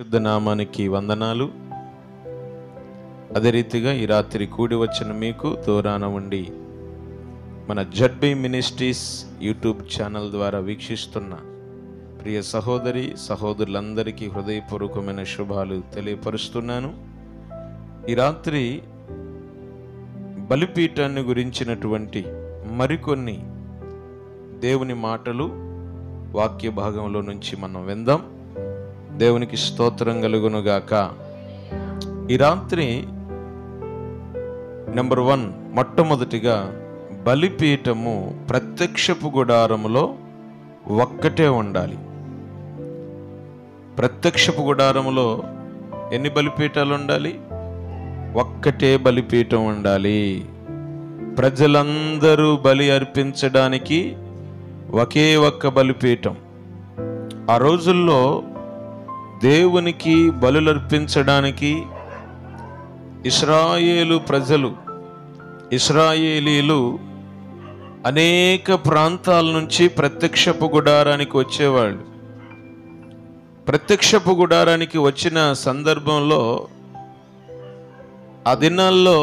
పరిశుద్ధ నామానికి వందనాలు అదే రీతిగా ఈ రాత్రి కూడి వచ్చిన మీకు దూరాన ఉండి మన జడ్బీ మినిస్ట్రీస్ యూట్యూబ్ ఛానల్ ద్వారా వీక్షిస్తున్న ప్రియ సహోదరి సహోదరులందరికీ హృదయపూర్వకమైన శుభాలు తెలియపరుస్తున్నాను ఈ రాత్రి బలిపీఠాన్ని గురించినటువంటి మరికొన్ని దేవుని మాటలు వాక్య భాగంలో నుంచి మనం విందాం దేవునికి స్తోత్రం కలుగునుగాక ఈ రాత్రి నెంబర్ వన్ మొట్టమొదటిగా బలిపీఠము ప్రత్యక్షపు గుడారములో ఒక్కటే ఉండాలి ప్రత్యక్షపు గుడారములో ఎన్ని బలిపీఠాలు ఉండాలి ఒక్కటే బలిపీఠం ఉండాలి ప్రజలందరూ బలి అర్పించడానికి ఒకే ఒక్క బలిపీఠం ఆ రోజుల్లో దేవునికి బలులర్పించడానికి ఇస్రాయేలు ప్రజలు ఇస్రాయేలీలు అనేక ప్రాంతాల నుంచి ప్రత్యక్షపు గుడారానికి వచ్చేవాళ్ళు ప్రత్యక్షపు గుడారానికి వచ్చిన సందర్భంలో ఆ దినాల్లో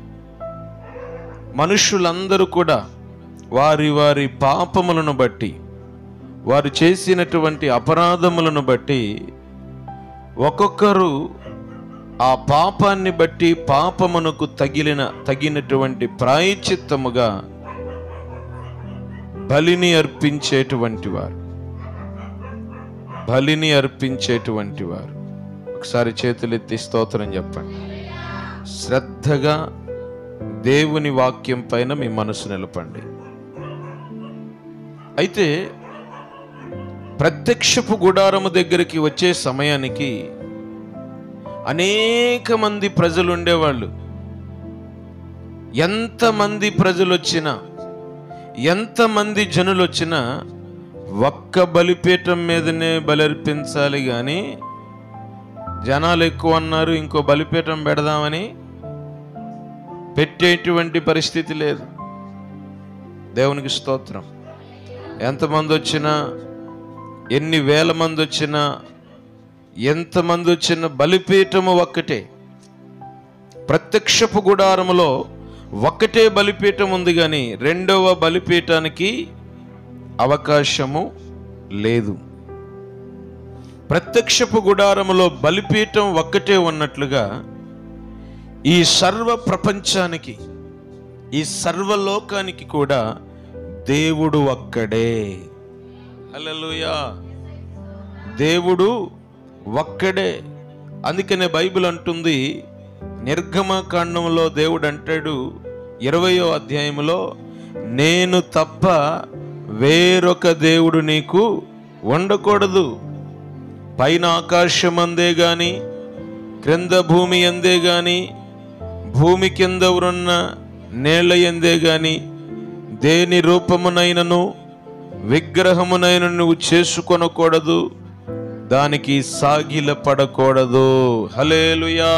మనుషులందరూ కూడా వారి వారి పాపములను బట్టి వారు చేసినటువంటి అపరాధములను బట్టి ఒక్కొక్కరు ఆ పాపాన్ని బట్టి పాపమునకు తగిలిన తగినటువంటి ప్రాయచిత్తముగా బలిని అర్పించేటువంటి వారు బలిని అర్పించేటువంటి వారు ఒకసారి చేతులెత్తి స్తోత్రం చెప్పండి శ్రద్ధగా దేవుని వాక్యం పైన మీ మనసు నిలపండి అయితే ప్రత్యక్షపు గుడారము దగ్గరికి వచ్చే సమయానికి అనేక మంది ప్రజలు ఉండేవాళ్ళు ఎంతమంది ప్రజలు వచ్చినా ఎంతమంది జనులు వచ్చినా ఒక్క బలిపీఠం మీదనే బలర్పించాలి కానీ జనాలు ఎక్కువ అన్నారు ఇంకో బలిపీఠం పెడదామని పెట్టేటువంటి పరిస్థితి లేదు దేవునికి స్తోత్రం ఎంతమంది వచ్చినా ఎన్ని వేల మంది వచ్చినా ఎంతమంది వచ్చిన బలిపీఠము ఒక్కటే ప్రత్యక్షపు గుడారములో ఒక్కటే బలిపీఠం ఉంది కానీ రెండవ బలిపీఠానికి అవకాశము లేదు ప్రత్యక్షపు గుడారములో బలిపీఠం ఒక్కటే ఉన్నట్లుగా ఈ సర్వ ప్రపంచానికి ఈ సర్వలోకానికి కూడా దేవుడు ఒక్కడే హల్లెలూయా దేవుడు ఒక్కడే అందుకనే బైబిల్ అంటుంది నిర్గమకాండంలో దేవుడు అంటాడు ఇరవయో అధ్యాయంలో నేను తప్ప వేరొక దేవుడు నీకు ఉండకూడదు పైన ఆకాశం అందే గాని క్రింద భూమి అందే గాని భూమి కింద ఉన్న నేల ఎందే గాని దేని రూపమునైనను విగ్రహమునైన నువ్వు చేసుకొనకూడదు దానికి సాగిల పడకూడదు hallelujah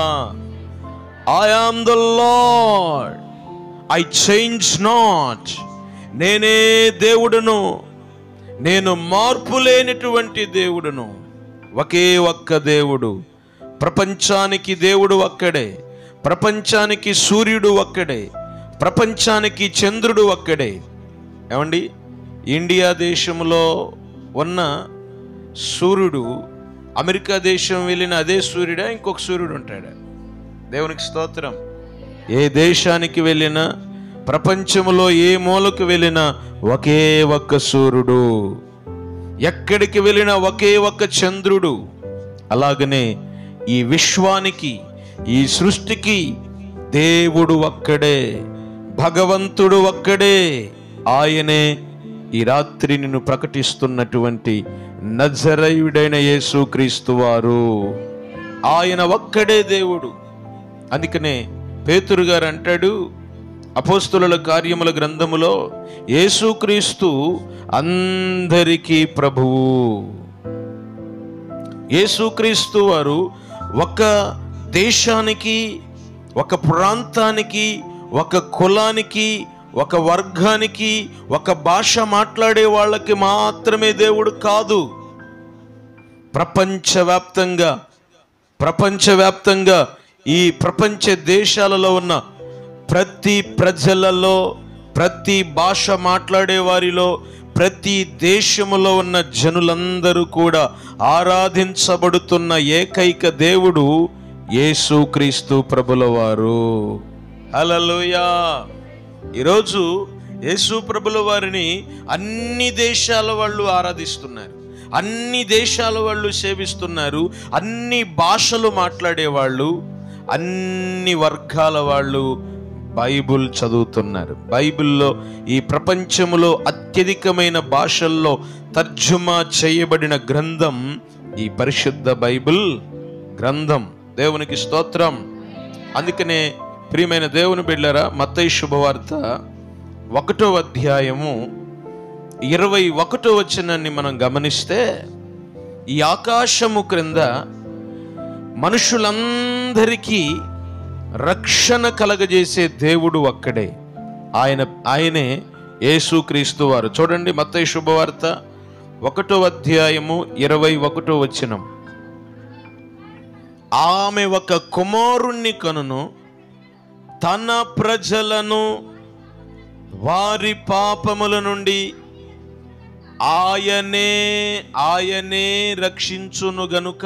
I am the Lord I change not నేనే దేవుడును నేను మార్పు లేనటువంటి దేవుడును ఒకే ఒక్క దేవుడు ప్రపంచానికి దేవుడు ఒక్కడే ప్రపంచానికి సూర్యుడు ఒక్కడే ప్రపంచానికి చంద్రుడు ఒక్కడే ఏమండి ఇండియా దేశంలో ఉన్న సూర్యుడు అమెరికా దేశం వెళ్ళిన అదే సూర్యుడా ఇంకొక సూర్యుడు ఉంటాడా దేవునికి స్తోత్రం ఏ దేశానికి వెళ్ళినా ప్రపంచంలో ఏ మూలకు వెళ్ళినా ఒకే ఒక్క సూర్యుడు ఎక్కడికి వెళ్ళినా ఒకే ఒక్క చంద్రుడు అలాగనే ఈ విశ్వానికి ఈ సృష్టికి దేవుడు ఒక్కడే భగవంతుడు ఒక్కడే ఆయనే ఈ రాత్రి నిన్ను ప్రకటిస్తున్నటువంటి నజరయుడైన యేసుక్రీస్తు వారు ఆయన ఒక్కడే దేవుడు అందుకనే పేతురు గారు అంటాడు అపోస్తుల కార్యముల గ్రంథములో యేసుక్రీస్తు అందరికీ ప్రభువు యేసుక్రీస్తు వారు ఒక దేశానికి ఒక ప్రాంతానికి ఒక కులానికి ఒక వర్గానికి ఒక భాష మాట్లాడే వాళ్ళకి మాత్రమే దేవుడు కాదు ప్రపంచవ్యాప్తంగా ప్రపంచవ్యాప్తంగా ఈ ప్రపంచ దేశాలలో ఉన్న ప్రతి ప్రజలలో ప్రతి భాష మాట్లాడే వారిలో ప్రతి దేశములో ఉన్న జనులందరూ కూడా ఆరాధించబడుతున్న ఏకైక దేవుడు యేసుక్రీస్తు ప్రభుల వారు హల్లెలూయా ఈరోజు యేసు ప్రభుల వారిని అన్ని దేశాల వాళ్ళు ఆరాధిస్తున్నారు అన్ని దేశాల వాళ్ళు సేవిస్తున్నారు అన్ని భాషలు మాట్లాడేవాళ్ళు అన్ని వర్గాల వాళ్ళు బైబుల్ చదువుతున్నారు బైబిల్లో ఈ ప్రపంచములో అత్యధికమైన భాషల్లో తర్జుమా చేయబడిన గ్రంథం ఈ పరిశుద్ధ బైబిల్ గ్రంథం దేవునికి స్తోత్రం అందుకనే ప్రియమైన దేవుని బిడ్డరా మత్తయి శుభవార్త ఒకటో అధ్యాయము ఇరవై ఒకటో వచనాన్ని మనం గమనిస్తే ఈ ఆకాశము క్రింద మనుషులందరికీ రక్షణ కలగజేసే దేవుడు ఒక్కడే ఆయన ఆయనే యేసుక్రీస్తు వారు చూడండి మత్తయి శుభవార్త ఒకటో అధ్యాయము ఇరవై ఒకటో వచనం ఆమె ఒక కుమారుణ్ణి కనును తన ప్రజలను వారి పాపముల నుండి ఆయనే ఆయనే రక్షించును గనుక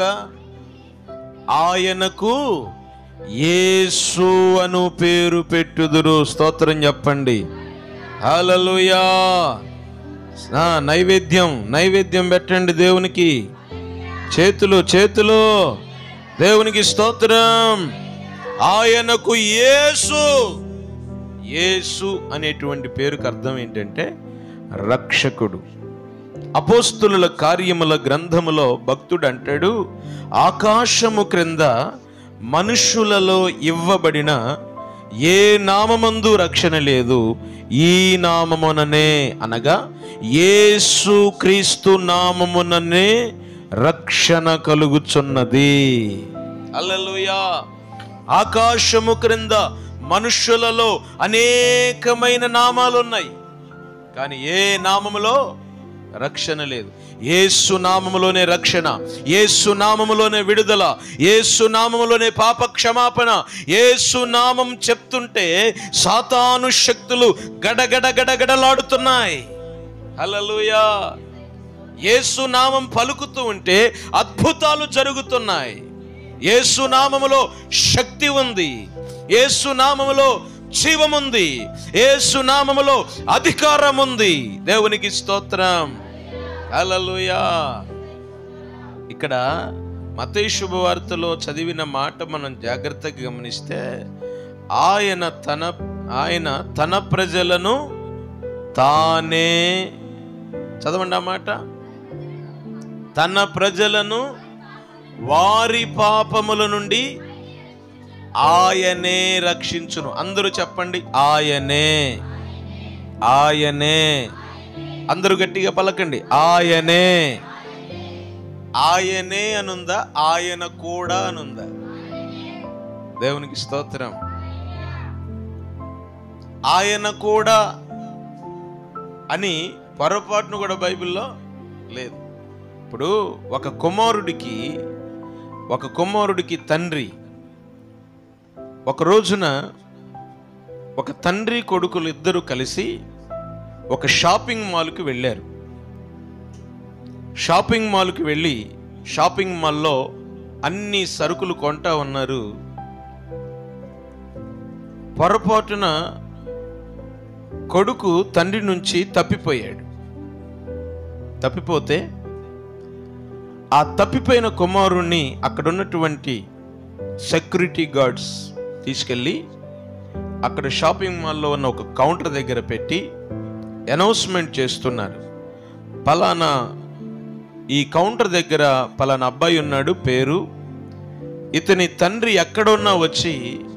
ఆయనకు యేసు అను పేరు పెట్టుదురు స్తోత్రం చెప్పండి హల్లెలూయా ఆ, నైవేద్యం నైవేద్యం పెట్టండి దేవునికి చేతులు చేతులు దేవునికి స్తోత్రం ఆయనకు యేసు యేసు అనేటువంటి పేరుకు అర్థం ఏంటంటే రక్షకుడు అపోస్తుల కార్యముల గ్రంథములో భక్తుడు అంటాడు ఆకాశము క్రింద మనుషులలో ఇవ్వబడిన ఏ నామమందు రక్షణ లేదు ఈ నామముననే అనగా యేసు క్రీస్తు నామముననే రక్షణ కలుగుచున్నది అల్లెలూయా ఆకాశము క్రింద మనుష్యులలో అనేకమైన నామాలు ఉన్నాయి కానీ ఏ నామములో రక్షణ లేదు ఏసు నామములోనే రక్షణ ఏసు నామములోనే విడుదల ఏసు నామములోనే పాప క్షమాపణ ఏసు నామం చెప్తుంటే సాతాను శక్తులు గడగడ గడగడలాడుతున్నాయి హల్లెలూయా యేసు నామం పలుకుతూ ఉంటే అద్భుతాలు జరుగుతున్నాయి యేసు నామములో శక్తి ఉంది యేసు నామములో జీవముంది యేసు నామములో అధికారం ఉంది దేవునికి స్తోత్రం హల్లెలూయా ఇక్కడ మతయి శుభవార్తలో చదివిన మాట మనం జాగ్రత్తగా గమనిస్తే ఆయన తన ఆయన తన ప్రజలను తానే చదవండి ఆ మాట తన ప్రజలను వారి పాపముల నుండి ఆయనే రక్షించును అందరూ చెప్పండి ఆయనే ఆయనే అందరూ గట్టిగా పలకండి ఆయనే ఆయనే అనుందా ఆయన కూడా అనుందా దేవునికి స్తోత్రం ఆయన కూడా అని పొరపాటును కూడా బైబిల్లో లేదు ఇప్పుడు ఒక కుమారుడికి ఒక కుమారుడికి తండ్రి ఒక రోజున ఒక తండ్రి కొడుకులు ఇద్దరు కలిసి ఒక షాపింగ్ మాల్కి వెళ్ళారు షాపింగ్ మాల్కి వెళ్ళి షాపింగ్ మాల్లో అన్ని సరుకులు కొంటా ఉన్నారు పొరపాటున కొడుకు తండ్రి నుంచి తప్పిపోయాడు తప్పిపోతే ఆ తప్పిపోయిన కుమారుణ్ణి అక్కడ ఉన్నటువంటి సెక్యూరిటీ గార్డ్స్ తీసుకెళ్ళి అక్కడ షాపింగ్ మాల్లో ఉన్న ఒక కౌంటర్ దగ్గర పెట్టి అనౌన్స్మెంట్ చేస్తున్నారు పలానా ఈ కౌంటర్ దగ్గర పలానా అబ్బాయి ఉన్నాడు పేరు ఇతని తండ్రి ఎక్కడున్నా వచ్చి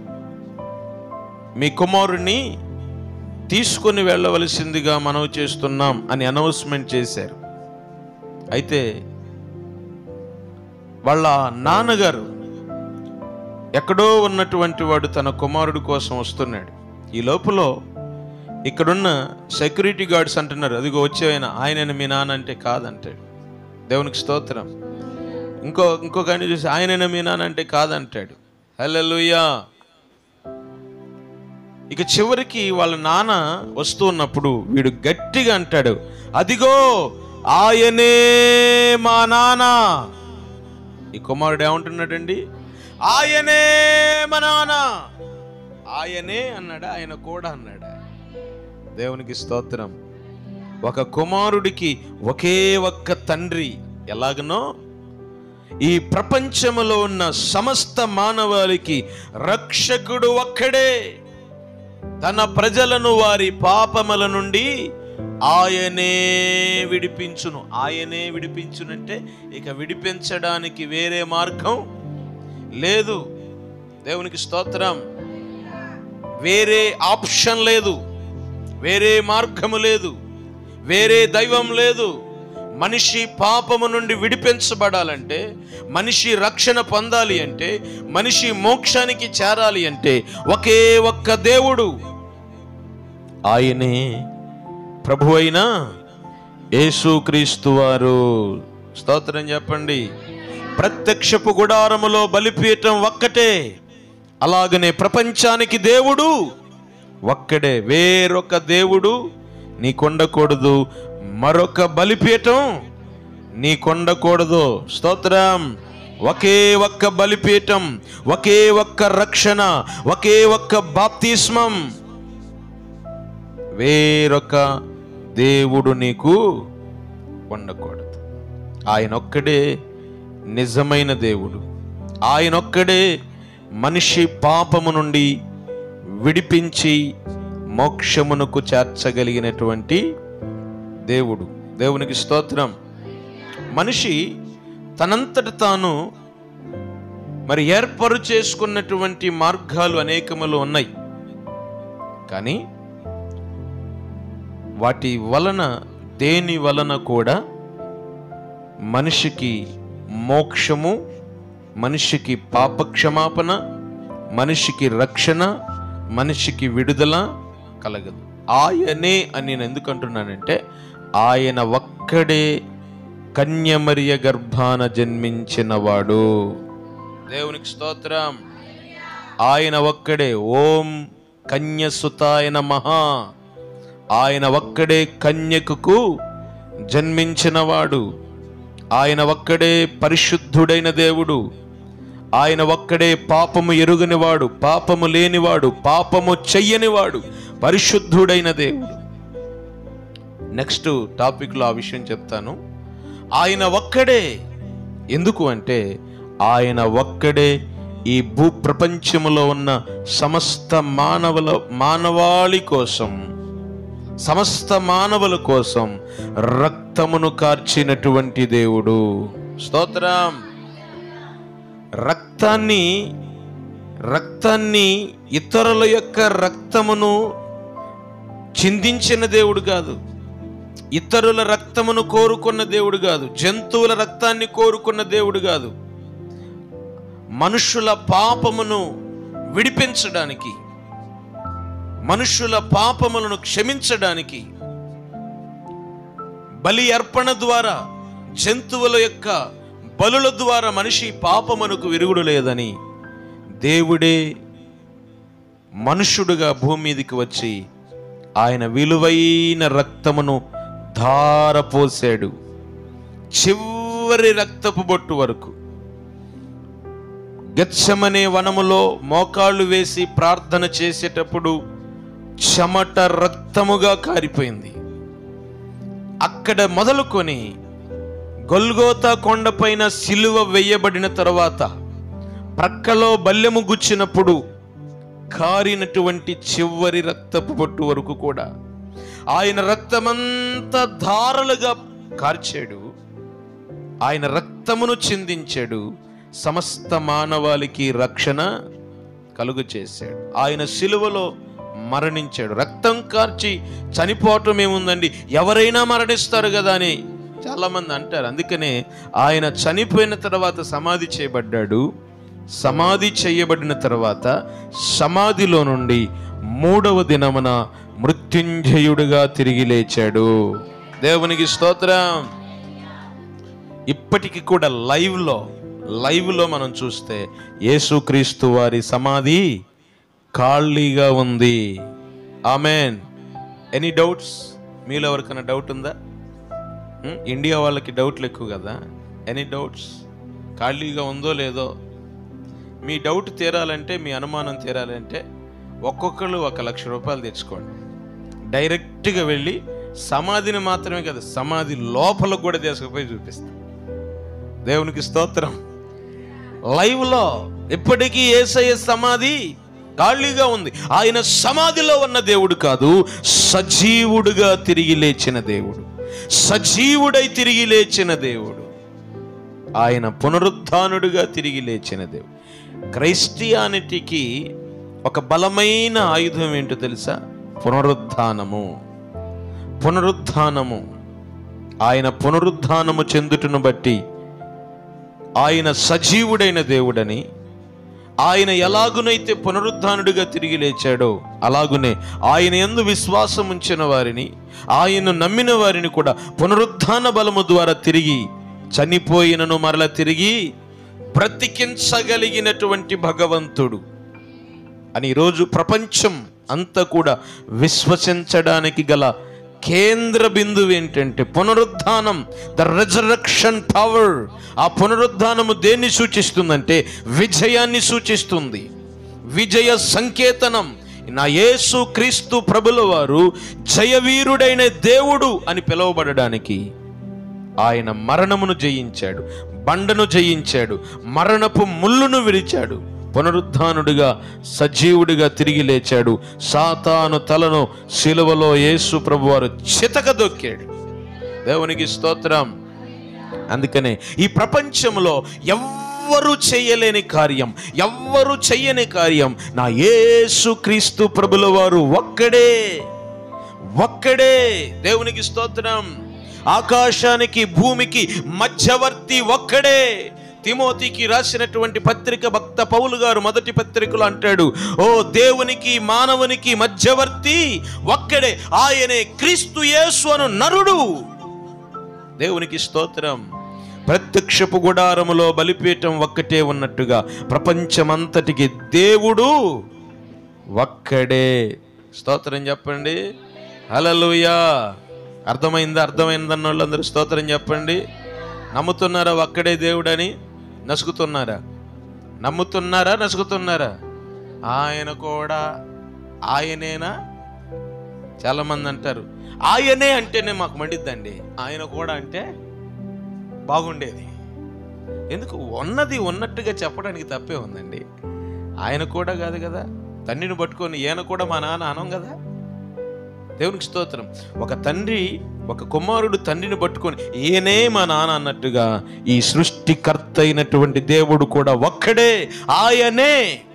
మీ కుమారుణ్ణి తీసుకొని వెళ్ళవలసిందిగా మనవి చేస్తున్నాం అని అనౌన్స్మెంట్ చేశారు అయితే వాళ్ళ నాన్నగారు ఎక్కడో ఉన్నటువంటి వాడు తన కుమారుడు కోసం వస్తున్నాడు ఈ లోపల ఇక్కడున్న సెక్యూరిటీ గార్డ్స్ అంటున్నారు అదిగో వచ్చేవైన ఆయన మీ నాన్న అంటే కాదంటాడు దేవునికి స్తోత్రం ఇంకో ఇంకొక ఆయన చూసి ఆయనైనా మీ నాన్న అంటే కాదంటాడు హల్లెలూయా ఇక చివరికి వాళ్ళ నాన్న వస్తూ ఉన్నప్పుడు వీడు గట్టిగా అంటాడు అదిగో ఆయనే మా నాన్న ఈ కుమారుడు ఏమంటున్నాడండి ఆయనే మా నాన్న ఆయనే అన్నాడా ఆయన కూడా అన్నాడా దేవునికి స్తోత్రం ఒక కుమారుడికి ఒకే ఒక్క తండ్రి ఎలాగనో ఈ ప్రపంచములో ఉన్న సమస్త మానవాళికి రక్షకుడు ఒక్కడే తన ప్రజలను వారి పాపముల నుండి ఆయనే విడిపించును ఆయనే విడిపించునంటే ఇక విడిపించడానికి వేరే మార్గం లేదు దేవునికి స్తోత్రం వేరే ఆప్షన్ లేదు వేరే మార్గము లేదు వేరే దైవం లేదు మనిషి పాపము నుండి విడిపించబడాలంటే మనిషి రక్షణ పొందాలి అంటే మనిషి మోక్షానికి చేరాలి అంటే ఒకే ఒక్క దేవుడు ఆయనే ప్రభు అయిన యేసుక్రీస్తు వారు స్తోత్రం చెప్పండి ప్రత్యక్షపు గుడారములో బలిపీఠం ఒక్కటే అలాగనే ప్రపంచానికి దేవుడు ఒక్కడే వేరొక దేవుడు నీకుండకూడదు మరొక బలిపీఠం నీకుండకూడదు స్తోత్రం ఒకే ఒక్క బలిపీఠం ఒకే ఒక్క రక్షణ ఒకే ఒక్క బాప్తిస్మం వేరొక దేవుడు నీకు ఉండకూడదు ఆయన ఒక్కడే నిజమైన దేవుడు ఆయన ఒక్కడే మనిషి పాపము నుండి విడిపించి మోక్షమునకు చేర్చగలిగినటువంటి దేవుడు దేవునికి స్తోత్రం మనిషి తనంతట తాను మరి ఏర్పాటు చేసుకున్నటువంటి మార్గాలు అనేకములు ఉన్నాయి కానీ వాటి వలన దేని వలన కూడా మనిషికి మోక్షము మనిషికి పాపక్షమాపణ మనిషికి రక్షణ మనిషికి విడుదల కలగదు ఆయనే అని నేను ఎందుకు అంటున్నానంటే ఆయన ఒక్కడే కన్యమరియ గర్భాన జన్మించినవాడు దేవునికి స్తోత్రం ఆయన ఒక్కడే ఓం కన్యసుతాయ మహా ఆయన ఒక్కడే కన్యకకు జన్మించినవాడు ఆయన ఒక్కడే పరిశుద్ధుడైన దేవుడు ఆయన ఒక్కడే పాపము ఎరుగనివాడు పాపము లేనివాడు పాపము చెయ్యనివాడు పరిశుద్ధుడైన దేవుడు నెక్స్ట్ టాపిక్లో ఆ విషయం చెప్తాను ఆయన ఒక్కడే ఎందుకు అంటే ఆయన ఒక్కడే ఈ భూ ప్రపంచములో ఉన్న సమస్త మానవుల మానవాళి కోసం సమస్త మానవుల కోసం రక్తమును కార్చినటువంటి దేవుడు స్తోత్రం రక్తాన్ని రక్తాన్ని ఇతరుల యొక్క రక్తమును చిందించిన దేవుడు కాదు ఇతరుల రక్తమును కోరుకున్న దేవుడు కాదు జంతువుల రక్తాన్ని కోరుకున్న దేవుడు కాదు మనుషుల పాపమును విడిపించడానికి మనుషుల పాపములను క్షమించడానికి బలి అర్పణ ద్వారా జంతువుల యొక్క బలుల ద్వారా మనిషి పాపమునకు విరుగుడు లేదని దేవుడే మనుషుడుగా భూమి మీదకి వచ్చి ఆయన విలువైన రక్తమును ధారపోసాడు చివరి రక్తపు బొట్టు వరకు గచ్చమనే వనములో మోకాళ్ళు వేసి ప్రార్థన చేసేటప్పుడు చెమట రక్తముగా కారిపోయింది అక్కడ మొదలుకొని గొల్గోతా కొండపైన సిలువ వేయబడిన తరువాత ప్రక్కలో బల్లెము గుచ్చినప్పుడు కారినటువంటి చివరి రక్తపు బొట్టు వరకు కూడా ఆయన రక్తమంతా ధారలుగా కార్చాడు ఆయన రక్తమును చిందించాడు సమస్త మానవాళికి రక్షణ కలుగు చేశాడు ఆయన సిలువలో మరణించాడు రక్తం కార్చి చనిపోవటం ఏముందండి ఎవరైనా మరణిస్తారు కదా అని చాలామంది అంటారు అందుకనే ఆయన చనిపోయిన తర్వాత సమాధి చేయబడ్డాడు సమాధి చేయబడిన తర్వాత సమాధిలో నుండి మూడవ దినమున మృత్యుంజయుడుగా తిరిగి లేచాడు దేవునికి స్తోత్రం ఇప్పటికి కూడా లైవ్లో లైవ్లో మనం చూస్తే యేసుక్రీస్తు వారి సమాధి ఖాళీగా ఉంది ఆమెన్ ఎనీ డౌట్స్ మీలో ఎవరికైనా డౌట్ ఉందా ఉం? ఇండియా వాళ్ళకి డౌట్లు ఎక్కువ కదా ఎనీ డౌట్స్ ఖాళీగా ఉందో లేదో మీ డౌట్ తీరాలంటే మీ అనుమానం తీరాలంటే ఒక్కొక్కరు ఒక లక్ష రూపాయలు తెచ్చుకోండి డైరెక్ట్గా వెళ్ళి సమాధిని మాత్రమే కదా సమాధి లోపల కూడా తీసుకుపోయి చూపిస్తా దేవునికి స్తోత్రం లైవ్లో ఇప్పటికీ ఏసయ్య సమాధి ఖాళీగా ఉంది ఆయన సమాధిలో ఉన్న దేవుడు కాదు సజీవుడుగా తిరిగి లేచిన దేవుడు సజీవుడై తిరిగి లేచిన దేవుడు ఆయన పునరుద్ధానుడుగా తిరిగి లేచిన దేవుడు క్రైస్టియానిటీకి ఒక బలమైన ఆయుధం ఏంటో తెలుసా పునరుద్ధానము పునరుద్ధానము ఆయన పునరుద్ధానము చెందుటను బట్టి ఆయన సజీవుడైన దేవుడని ఆయన ఎలాగునైతే పునరుద్ధానుడిగా తిరిగి లేచాడో అలాగునే ఆయన ఎందు విశ్వాసం ఉంచిన వారిని ఆయన నమ్మిన వారిని కూడా పునరుద్ధాన బలము ద్వారా తిరిగి చనిపోయినను మరల తిరిగి బ్రతికించగలిగినటువంటి భగవంతుడు అని ఈరోజు ప్రపంచం అంతా కూడా విశ్వసించడానికి గల కేంద్ర బిందువు ఏంటంటే పునరుద్ధానం ద రెజరక్షన్ పవర్ ఆ పునరుద్ధానము దేన్ని సూచిస్తుందంటే విజయాన్ని సూచిస్తుంది విజయ సంకేతనం నా యేసు క్రీస్తు ప్రభుల వారు జయవీరుడైన దేవుడు అని పిలువబడడానికి ఆయన మరణమును జయించాడు బండను జయించాడు మరణపు ముళ్ళును విరిచాడు పునరుద్ధానుడిగా సజీవుడిగా తిరిగి లేచాడు సాతాను తలను శిలువలో యేసు ప్రభువారు చితక దొక్కాడు దేవునికి స్తోత్రం అందుకనే ఈ ప్రపంచంలో ఎవ్వరు చేయలేని కార్యం ఎవ్వరు చెయ్యని కార్యం నా యేసు క్రీస్తు ప్రభుల వారు ఒక్కడే ఒక్కడే దేవునికి స్తోత్రం ఆకాశానికి భూమికి మధ్యవర్తి ఒక్కడే తిమోతికి రాసినటువంటి పత్రిక భక్త పౌలు గారు మొదటి పత్రికలో అంటాడు ఓ దేవునికి మానవునికి మధ్యవర్తి ఒక్కడే ఆయనే క్రీస్తు యేసు అను నరుడు దేవునికి స్తోత్రం ప్రత్యక్షపు గుడారములో బలిపీఠం ఒక్కటే ఉన్నట్టుగా ప్రపంచమంతటికి దేవుడు ఒక్కడే స్తోత్రం చెప్పండి హలలుయా అర్థమైందా అర్థమైందన్న వాళ్ళందరూ స్తోత్రం చెప్పండి నమ్ముతున్నారా ఒక్కడే దేవుడని నసుగుతున్నారా నమ్ముతున్నారా నసుగుతున్నారా ఆయన కూడా ఆయనేనా చాలామంది అంటారు ఆయనే అంటేనే మాకు మండిద్దండి ఆయన కూడా అంటే బాగుండేది ఎందుకు ఉన్నది ఉన్నట్టుగా చెప్పడానికి తప్పే ఉందండి ఆయన కూడా కాదు కదా తండ్రిని పట్టుకొని ఈయన కూడా మా నాన్న అనం కదా దేవునికి స్తోత్రం ఒక తండ్రి ఒక కుమారుడు తండ్రిని పట్టుకొని ఈయనే మా నాన్న అన్నట్టుగా ఈ సృష్టికర్త అయినటువంటి దేవుడు కూడా ఒక్కడే ఆయనే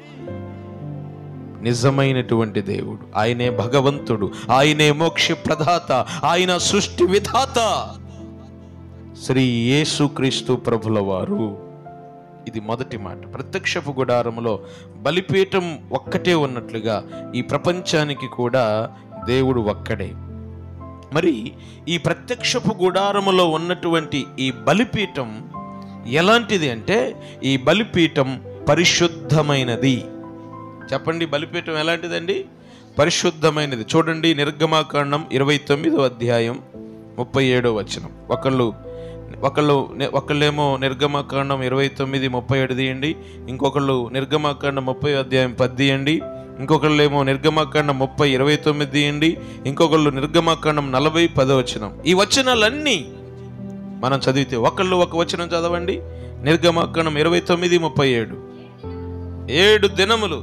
నిజమైనటువంటి దేవుడు ఆయనే భగవంతుడు ఆయనే మోక్ష ప్రదాత ఆయన సృష్టి విధాత శ్రీ యేసుక్రీస్తు ప్రభుల వారు ఇది మొదటి మాట ప్రత్యక్షపు గుడారములో బలిపీఠం ఒక్కటే ఉన్నట్లుగా ఈ ప్రపంచానికి కూడా దేవుడు ఒక్కడే మరి ఈ ప్రత్యక్షపు గుడారములో ఉన్నటువంటి ఈ బలిపీఠం ఎలాంటిది అంటే ఈ బలిపీఠం పరిశుద్ధమైనది చెప్పండి బలిపీఠం ఎలాంటిదండి పరిశుద్ధమైనది చూడండి నిర్గమాకాండం ఇరవై తొమ్మిదో అధ్యాయం ముప్పై ఏడో వచనం ఒకళ్ళు ఒకళ్ళు ఒకళ్ళేమో నిర్గమాకాండం ఇరవై తొమ్మిది ముప్పై ఏడు తీయండి ఇంకొకళ్ళు నిర్గమాకాండం ముప్పై అధ్యాయం పది తీయండి ఇంకొకళ్ళేమో నిర్గమాకాండం ముప్పై ఇరవై తొమ్మిది తీయండి ఇంకొకళ్ళు నిర్గమాకాండం నలభై పదో వచనం ఈ వచనాలన్నీ మనం చదివితే ఒకళ్ళు ఒక వచనం చదవండి నిర్గమాకాండం ఇరవై తొమ్మిది ముప్పై ఏడు ఏడు దినములు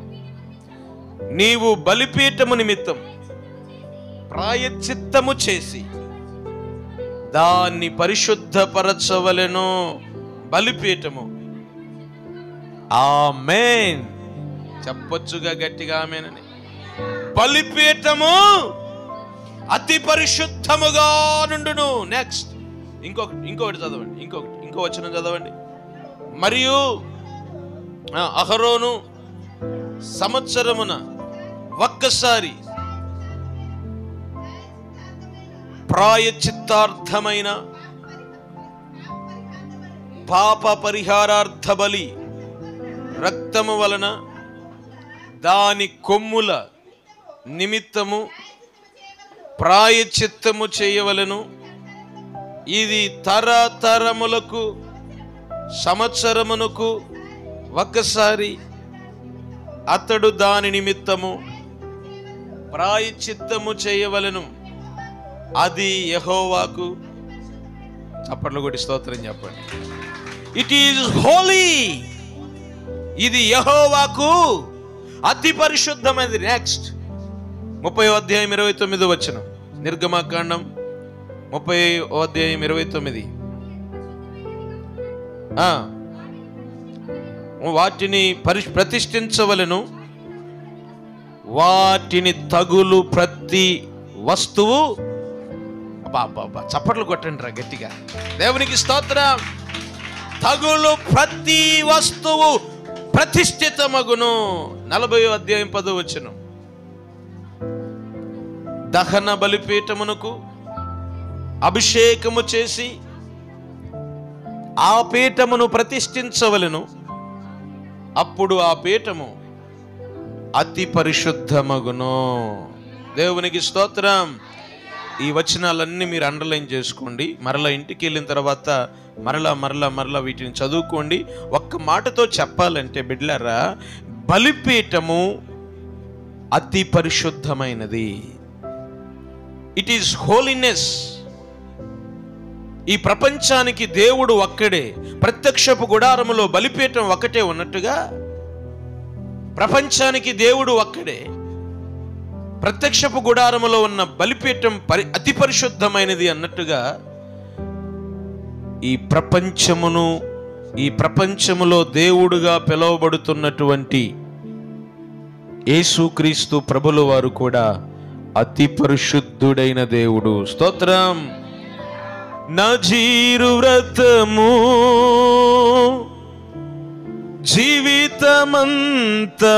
నీవు బలిపీఠము నిమిత్తం ప్రాయచిత్తము చేసి దాన్ని పరిశుద్ధపరచవలెను బలిపీఠము ఆమేన్ చెప్పొచ్చుగా గట్టిగా ఆమెనని బలిపీఠము అతి పరిశుద్ధముగా నుండును నెక్స్ట్ ఇంకొకటి ఇంకొకటి చదవండి ఇంకొకటి ఇంకో వచనం చదవండి మరియు ఆ, అహరోను సంవత్సరమున ఒక్కసారి ప్రాయచిత్తార్థమైన పాప పరిహారార్థ బలి రక్తము వలన దాని కొమ్ముల నిమిత్తము ప్రాయచిత్తము చేయవలను ఇది తరతరములకు సంవత్సరమునకు ఒక్కసారి అతడు దాని నిమిత్తము ప్రాయచిత్తము చేయవలను అది యహోవాకు చప్పట్లు కొట్టి స్తోత్రం చెప్పండి ఇట్ ఈజ్ హోలీ ఇది యహోవాకు అతి పరిశుద్ధమైనది నెక్స్ట్ ముప్పై అధ్యాయం ఇరవై తొమ్మిది వచ్చిన నిర్గమాకాండం ముప్పై అధ్యాయం ఇరవై తొమ్మిది ఆ, వాటిని పరి ప్రతిష్ఠించవలను వాటిని తగులు ప్రతి వస్తువు అబ్బా అబ్బా అబ్బా చప్పట్లు కొట్టండి రా గట్టిగా దేవునికి స్తోత్రం తగులు ప్రతి వస్తువు ప్రతిష్ఠితమగును నలభై అధ్యాయం పదో వచ్చును దహన బలిపీఠమునకు అభిషేకము చేసి ఆ పీఠమును ప్రతిష్ఠించవలను అప్పుడు ఆ పీఠము అతి పరిశుద్ధమగును దేవునికి స్తోత్రం ఈ వచనాలన్నీ మీరు అండర్లైన్ చేసుకోండి మరలా ఇంటికి వెళ్ళిన తర్వాత మరలా మరలా మరలా వీటిని చదువుకోండి ఒక్క మాటతో చెప్పాలంటే బిడ్లరా బలిపీఠము అతి పరిశుద్ధమైనది ఇట్ ఈస్ హోలీనెస్ ఈ ప్రపంచానికి దేవుడు ఒక్కడే ప్రత్యక్షపు గుడారములో బలిపీఠం ఒకటే ఉన్నట్టుగా ప్రపంచానికి దేవుడు ఒక్కడే ప్రత్యక్షపు గుడారములో ఉన్న బలిపీఠం పరి అతి పరిశుద్ధమైనది అన్నట్టుగా ఈ ప్రపంచమును ఈ ప్రపంచములో దేవుడుగా పిలువబడుతున్నటువంటి యేసుక్రీస్తు ప్రభుల వారు కూడా అతి పరిశుద్ధుడైన దేవుడు స్తోత్రం నజీరు వ్రతము జీవితమంతా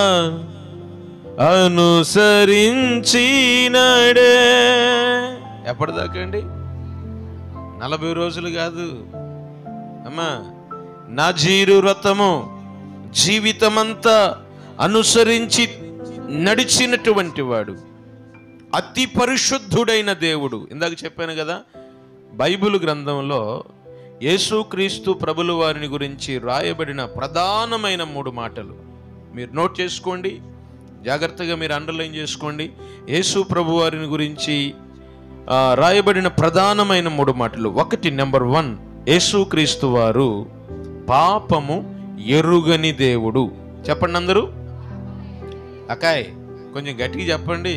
అనుసరించినడే ఎప్పటిదాకా అండి నలభై రోజులు కాదు అమ్మా నజీరు వ్రతము జీవితమంతా అనుసరించి నడిచినటువంటి వాడు అతి పరిశుద్ధుడైన దేవుడు ఇందాక చెప్పాను కదా బైబిల్ గ్రంథంలో యేసుక్రీస్తు ప్రభుల వారిని గురించి రాయబడిన ప్రధానమైన మూడు మాటలు మీరు నోట్ చేసుకోండి జాగ్రత్తగా మీరు అండర్లైన్ చేసుకోండి యేసు ప్రభు వారిని గురించి ఆ, రాయబడిన ప్రధానమైన మూడు మాటలు ఒకటి నెంబర్ వన్ యేసుక్రీస్తు వారు పాపము ఎరుగని దేవుడు చెప్పండి అందరూ అకాయ్ కొంచెం గట్టిగా చెప్పండి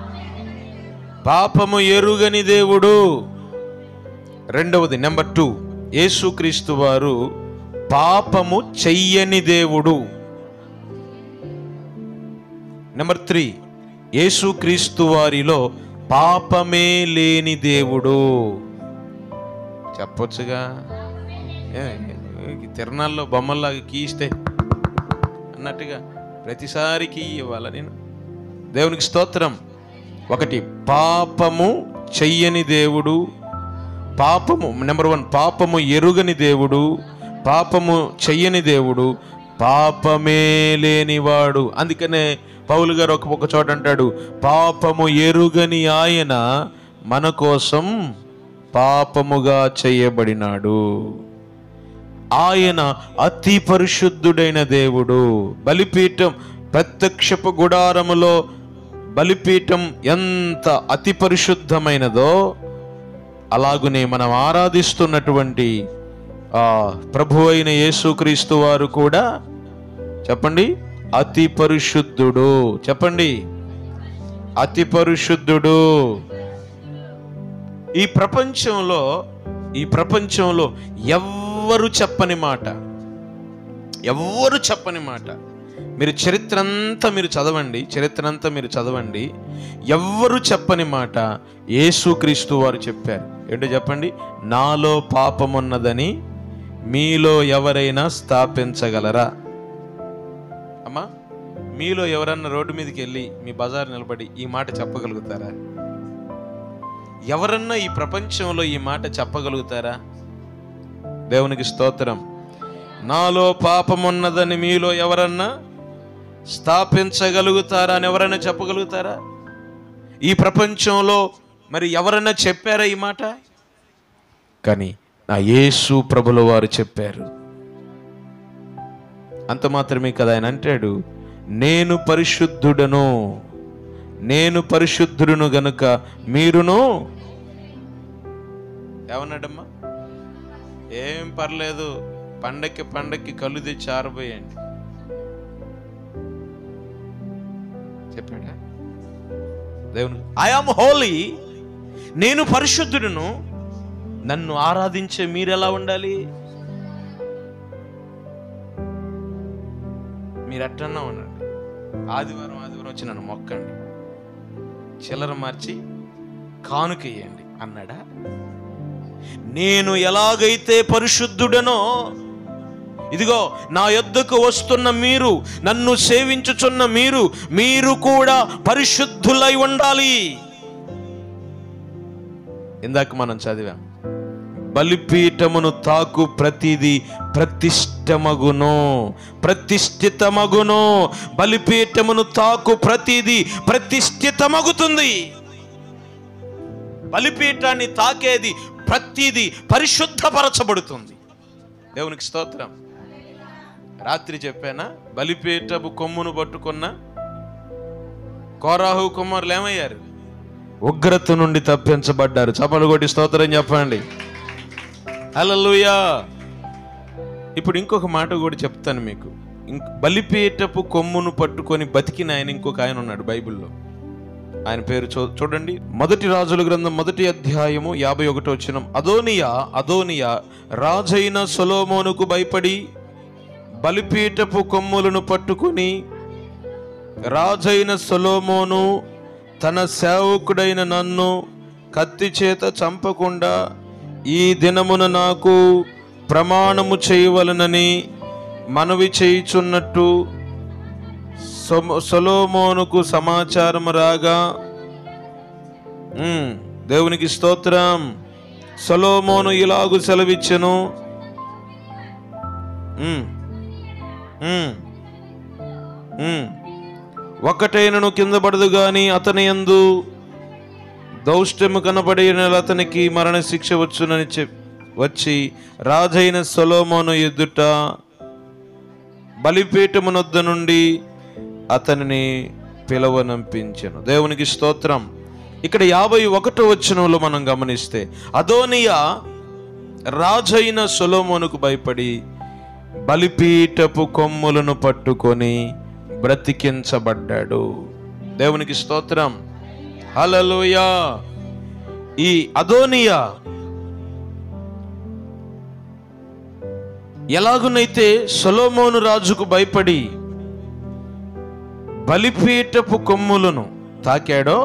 పాపము ఎరుగని దేవుడు రెండవది నెంబర్ టూ యేసుక్రీస్తు వారు పాపము చెయ్యని దేవుడు నెంబర్ త్రీ యేసుక్రీస్తు వారిలో పాపమే లేని దేవుడు చెప్పొచ్చుగా ఏ, తిరణాల్లో బొమ్మల్లాగా కీ ఇస్తే అన్నట్టుగా ప్రతిసారి కీ ఇవ్వాలా నేను దేవునికి స్తోత్రం ఒకటి పాపము చెయ్యని దేవుడు పాపము నెంబర్ వన్ పాపము ఎరుగని దేవుడు పాపము చెయ్యని దేవుడు పాపమే లేనివాడు అందుకనే పౌలు గారు ఒక ఒక చోట అంటాడు పాపము ఎరుగని ఆయన మన కోసం పాపముగా చేయబడినాడు ఆయన అతి పరిశుద్ధుడైన దేవుడు బలిపీఠం ప్రత్యక్షపు గుడారములో బలిపీఠం ఎంత అతి పరిశుద్ధమైనదో అలాగునే మనం ఆరాధిస్తున్నటువంటి ఆ ప్రభు అయిన యేసుక్రీస్తు వారు కూడా చెప్పండి అతి పరిశుద్ధుడు చెప్పండి అతి పరిశుద్ధుడు ఈ ప్రపంచంలో ఈ ప్రపంచంలో ఎవ్వరు చెప్పని మాట ఎవ్వరు చెప్పని మాట మీరు చరిత్ర అంతా మీరు చదవండి చరిత్ర అంతా మీరు చదవండి ఎవ్వరు చెప్పని మాట యేసుక్రీస్తు వారు చెప్పారు ఏంటో చెప్పండి నాలో పాపమున్నదని మీలో ఎవరైనా స్థాపించగలరా అమ్మా మీలో ఎవరన్నా రోడ్డు మీదకి వెళ్ళి మీ బజార్ నిలబడి ఈ మాట చెప్పగలుగుతారా ఎవరన్నా ఈ ప్రపంచంలో ఈ మాట చెప్పగలుగుతారా దేవునికి స్తోత్రం నాలో పాపమున్నదని మీలో ఎవరన్నా స్థాపించగలుగుతారా అని ఎవరైనా చెప్పగలుగుతారా ఈ ప్రపంచంలో మరి ఎవరైనా చెప్పారా ఈ మాట కానీ నా యేసు ప్రభుల వారు చెప్పారు అంత మాత్రమే కదా ఆయన అంటాడు నేను పరిశుద్ధుడను నేను పరిశుద్ధుడును గనుక మీరును ఏమన్నాడమ్మా ఏం పర్లేదు పండక్కి పండక్కి కళ్ళు తెచ్చి ఆరబోయండి చెప్పాడా దేవుని ఐఆమ్ హోలీ నేను పరిశుద్ధుడును నన్ను ఆరాధించే మీరెలా ఉండాలి మీరు ఎట్టన్నా ఉండండి ఆదివారం ఆదివారం వచ్చి నన్ను మొక్కండి చిల్లర మార్చి కానుకేయండి అన్నాడా నేను ఎలాగైతే పరిశుద్ధుడనో ఇదిగో నా యొద్దకు వస్తున్న మీరు నన్ను సేవించుచున్న మీరు మీరు కూడా పరిశుద్ధులై ఉండాలి ఇందాక మనం చదివాం బలిపీఠమును తాకు ప్రతిది ప్రతిష్టమగును ప్రతిష్ఠితమగును బలిపీఠమును తాకు ప్రతిది ప్రతిష్ఠితమగుతుంది బలిపీఠాన్ని తాకేది ప్రతిది పరిశుద్ధపరచబడుతుంది దేవునికి స్తోత్రం రాత్రి చెప్పానా బలిపీఠపు కొమ్మును పట్టుకున్న కోరాహు కుమారులు ఏమయ్యారు ఉగ్రత నుండి తప్పించబడ్డారు చపలు కొట్టి స్తోత్రం చెప్పండి హల్లెలూయా ఇప్పుడు ఇంకొక మాట కూడా చెప్తాను మీకు ఇంక బలిపీఠపు కొమ్మును పట్టుకొని బతికిన ఆయన ఇంకొక ఆయన ఉన్నాడు బైబిల్లో ఆయన పేరు చూ- చూడండి మొదటి రాజుల గ్రంథం మొదటి అధ్యాయము యాభై ఒకటో వచ్చిన అదోనియా అదోనియా రాజైన సొలోమోనుకు భయపడి బలిపీఠపు కొమ్ములను పట్టుకుని రాజైన సొలోమోను తన సేవకుడైన నన్ను కత్తి చేత చంపకుండా ఈ దినమున నాకు ప్రమాణము చేయవలనని మనవి చేయుచున్నట్టు సొమ- సొలోమోనుకు సమాచారం రాగా ఉమ్, దేవునికి స్తోత్రం సొలోమోను ఇలాగు సెలవిచ్చెను ఉమ్, ఉమ్, ఉమ్. ఒక్కటైనను కింద పడదు గాని అతని యందు దౌష్ట్యము కనబడిన అతనికి మరణ శిక్ష వచ్చునని చెప్ వచ్చి రాజైన సొలోమోను ఎదుట బలిపీఠమునొద్ద నుండి అతనిని పిలవనంపించెను దేవునికి స్తోత్రం ఇక్కడ యాభై ఒకటో వచనంలో మనం గమనిస్తే అదోనియా రాజైన సొలోమోనుకు భయపడి బలిపీఠపు కొమ్ములను పట్టుకొని బ్రతికించబడ్డాడు దేవునికి స్తోత్రం హలలుయా ఈ అదోనియా ఎలాగునైతే సొలోమోను రాజుకు భయపడి బలిపీఠపు కొమ్ములను తాకాడో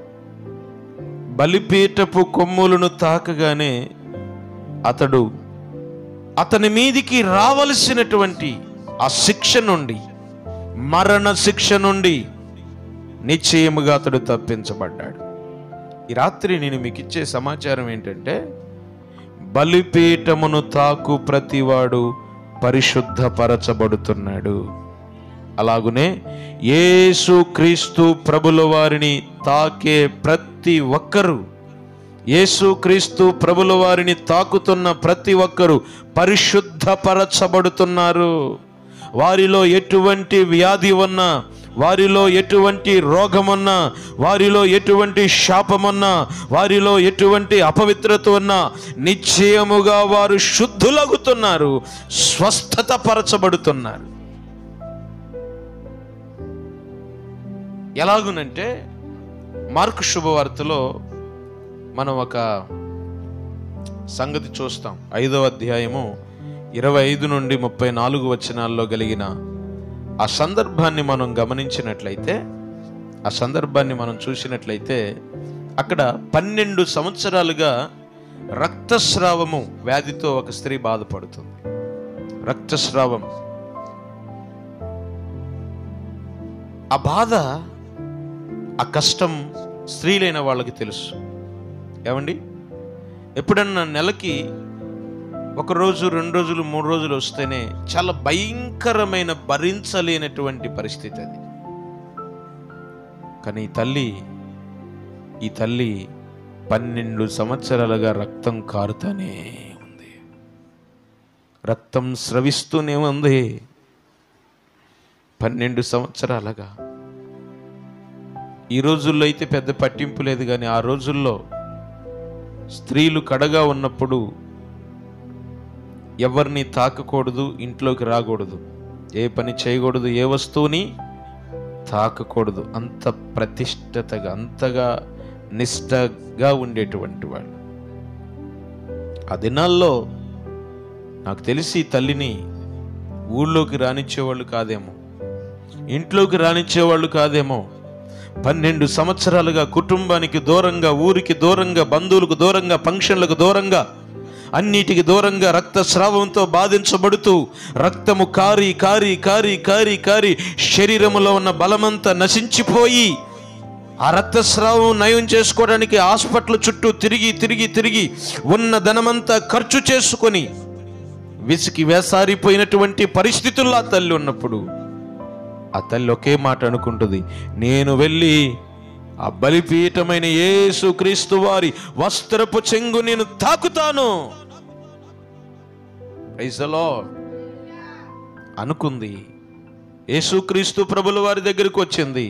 బలిపీఠపు కొమ్ములను తాకగానే అతడు అతని మీదికి రావలసినటువంటి ఆ శిక్ష నుండి మరణ శిక్ష నుండి నిశ్చయముగా అతడు తప్పించబడ్డాడు ఈ రాత్రి నేను మీకు ఇచ్చే సమాచారం ఏంటంటే బలిపీఠమును తాకు ప్రతివాడు పరిశుద్ధపరచబడుతున్నాడు అలాగునే యేసు క్రీస్తు ప్రభుల వారిని తాకే ప్రతి ఒక్కరూ యేసుక్రీస్తు ప్రభుల వారిని తాకుతున్న ప్రతి ఒక్కరూ పరిశుద్ధపరచబడుతున్నారు వారిలో ఎటువంటి వ్యాధి ఉన్నా వారిలో ఎటువంటి రోగమున్నా వారిలో ఎటువంటి శాపమున్నా వారిలో ఎటువంటి అపవిత్రత ఉన్నా నిశ్చయముగా వారు శుద్ధులగుతున్నారు స్వస్థత పరచబడుతున్నారు ఎలాగునంటే మార్కు శుభవార్తలో మనం ఒక సంగతి చూస్తాం ఐదవ అధ్యాయము ఇరవై ఐదు నుండి ముప్పై నాలుగు వచనాల్లో కలిగిన ఆ సందర్భాన్ని మనం గమనించినట్లయితే ఆ సందర్భాన్ని మనం చూసినట్లయితే అక్కడ పన్నెండు సంవత్సరాలుగా రక్తస్రావము వ్యాధితో ఒక స్త్రీ బాధపడుతుంది రక్తస్రావం ఆ బాధ ఆ కష్టం స్త్రీలైన వాళ్ళకి తెలుసు ఏమండి ఎప్పుడన్నా నెలకి ఒక రోజు రెండు రోజులు మూడు రోజులు వస్తేనే చాలా భయంకరమైన భరించలేనటువంటి పరిస్థితి అది కానీ ఈ తల్లి ఈ తల్లి పన్నెండు సంవత్సరాలుగా రక్తం కారుతానే ఉంది రక్తం స్రవిస్తూనే ఉంది పన్నెండు సంవత్సరాలుగా ఈ రోజుల్లో అయితే పెద్ద పట్టింపు లేదు కానీ ఆ రోజుల్లో స్త్రీలు కడగా ఉన్నప్పుడు ఎవరిని తాకకూడదు ఇంట్లోకి రాకూడదు ఏ పని చేయకూడదు ఏ వస్తువుని తాకకూడదు అంత ప్రతిష్టతగా అంతగా నిష్టగా ఉండేటువంటి వాళ్ళు ఆ దినాల్లో నాకు తెలిసి ఈ తల్లిని ఊళ్ళోకి రానిచ్చేవాళ్ళు కాదేమో ఇంట్లోకి రానిచ్చేవాళ్ళు కాదేమో పన్నెండు సంవత్సరాలుగా కుటుంబానికి దూరంగా ఊరికి దూరంగా బంధువులకు దూరంగా ఫంక్షన్లకు దూరంగా అన్నిటికి దూరంగా రక్తస్రావంతో బాధించబడుతూ రక్తము కారి కారి కారి కారి కారి శరీరములో ఉన్న బలమంతా నశించిపోయి ఆ రక్తస్రావం నయం చేసుకోవడానికి హాస్పిటల్ చుట్టూ తిరిగి తిరిగి తిరిగి ఉన్న ధనమంతా ఖర్చు చేసుకొని విసికి వేసారిపోయినటువంటి పరిస్థితుల్లో ఆ తల్లి ఉన్నప్పుడు ఆ తల్లి ఒకే మాట అనుకుంటుంది నేను వెళ్ళి ఆ బలిపీఠమైన యేసు క్రీస్తు వారి వస్త్రపు చెంగు నేను తాకుతాను Praise the Lord. అనుకుంది యేసుక్రీస్తు ప్రభుల వారి దగ్గరికి వచ్చింది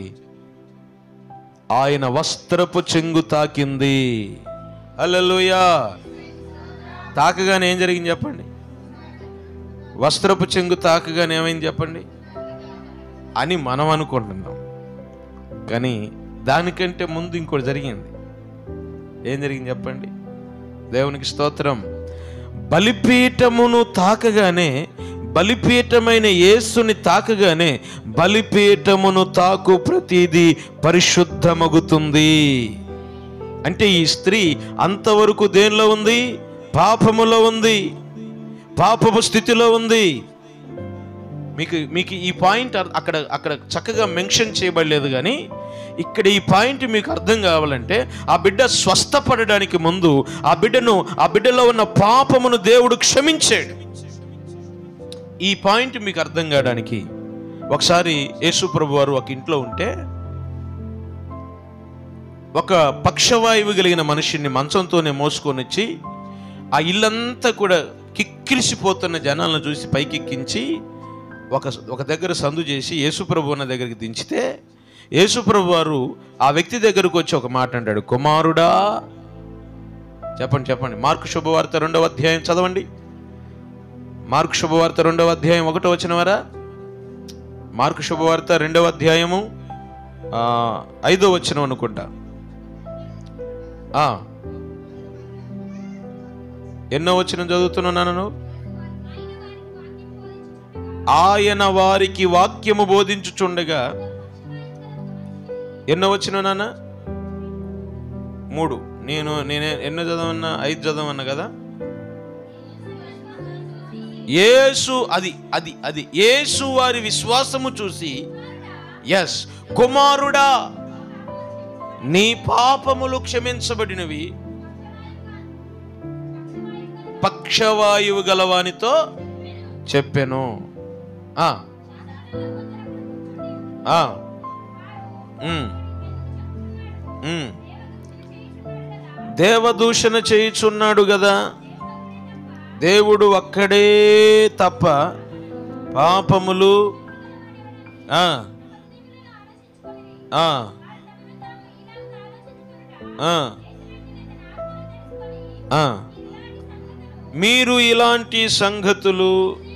ఆయన వస్త్రపు చెంగు తాకింది హల్లెలూయా తాకగానే ఏం జరిగింది చెప్పండి వస్త్రపు చెంగు తాకగానే ఏమైంది చెప్పండి అని మనం అనుకుంటున్నాం కానీ దానికంటే ముందు ఇంకోటి జరిగింది ఏం జరిగింది చెప్పండి దేవునికి స్తోత్రం బలిపీఠమును తాకగానే బలిపీఠమైన యేసుని తాకగానే బలిపీఠమును తాకు ప్రతిదీ పరిశుద్ధమగుతుంది అంటే ఈ స్త్రీ అంతవరకు దేనిలో ఉంది పాపములో ఉంది పాపపు స్థితిలో ఉంది మీకు మీకు ఈ పాయింట్ అర్- అక్కడ అక్కడ చక్కగా మెన్షన్ చేయబడలేదు కానీ ఇక్కడ ఈ పాయింట్ మీకు అర్థం కావాలంటే ఆ బిడ్డ స్వస్థపడడానికి ముందు ఆ బిడ్డను ఆ బిడ్డలో ఉన్న పాపమును దేవుడు క్షమించాడు ఈ పాయింట్ మీకు అర్థం కావడానికి ఒకసారి యేసు ప్రభు వారు ఒక ఇంట్లో ఉంటే ఒక పక్షవాయువు కలిగిన మనిషిని మంచంతోనే మోసుకొని వచ్చి ఆ ఇల్లంతా కూడా కిక్కిరిసిపోతున్న జనాలను చూసి పైకెక్కించి ఒక ఒక దగ్గర సందు చేసి యేసుప్రభు ఉన్న దగ్గరికి దించితే యేసుప్రభు వారు ఆ వ్యక్తి దగ్గరకు వచ్చి ఒక మాట అంటాడు కుమారుడా చెప్పండి చెప్పండి మార్కు శుభవార్త రెండవ అధ్యాయం చదవండి మార్కు శుభవార్త రెండవ అధ్యాయం ఒకటో వచ్చిన వారా మార్కు శుభవార్త రెండవ అధ్యాయము ఆ, ఐదో వచ్చిన అనుకుంటా ఆ. ఎన్నో వచ్చిన చదువుతున్నాను నువ్వు ఆయన వారికి వాక్యము బోధించుచుండగా ఎన్నో వచ్చిన నాన్న మూడు నేను నేనే ఎన్నో చదవన్నా ఐదు చదవన్నా కదా యేసు అది అది అది యేసు వారి విశ్వాసము చూసి ఎస్ కుమారుడా నీ పాపములు క్షమించబడినవి పక్షవాయువు గలవానితో చెప్పాను ఆ. ఆ. ఉమ్. ఉమ్. దేవదూషణ చేయుచున్నాడు కదా దేవుడు ఒక్కడే తప్ప పాపములు ఆ. ఆ. ఆ. ఆ. మీరు ఇలాంటి సంగతులు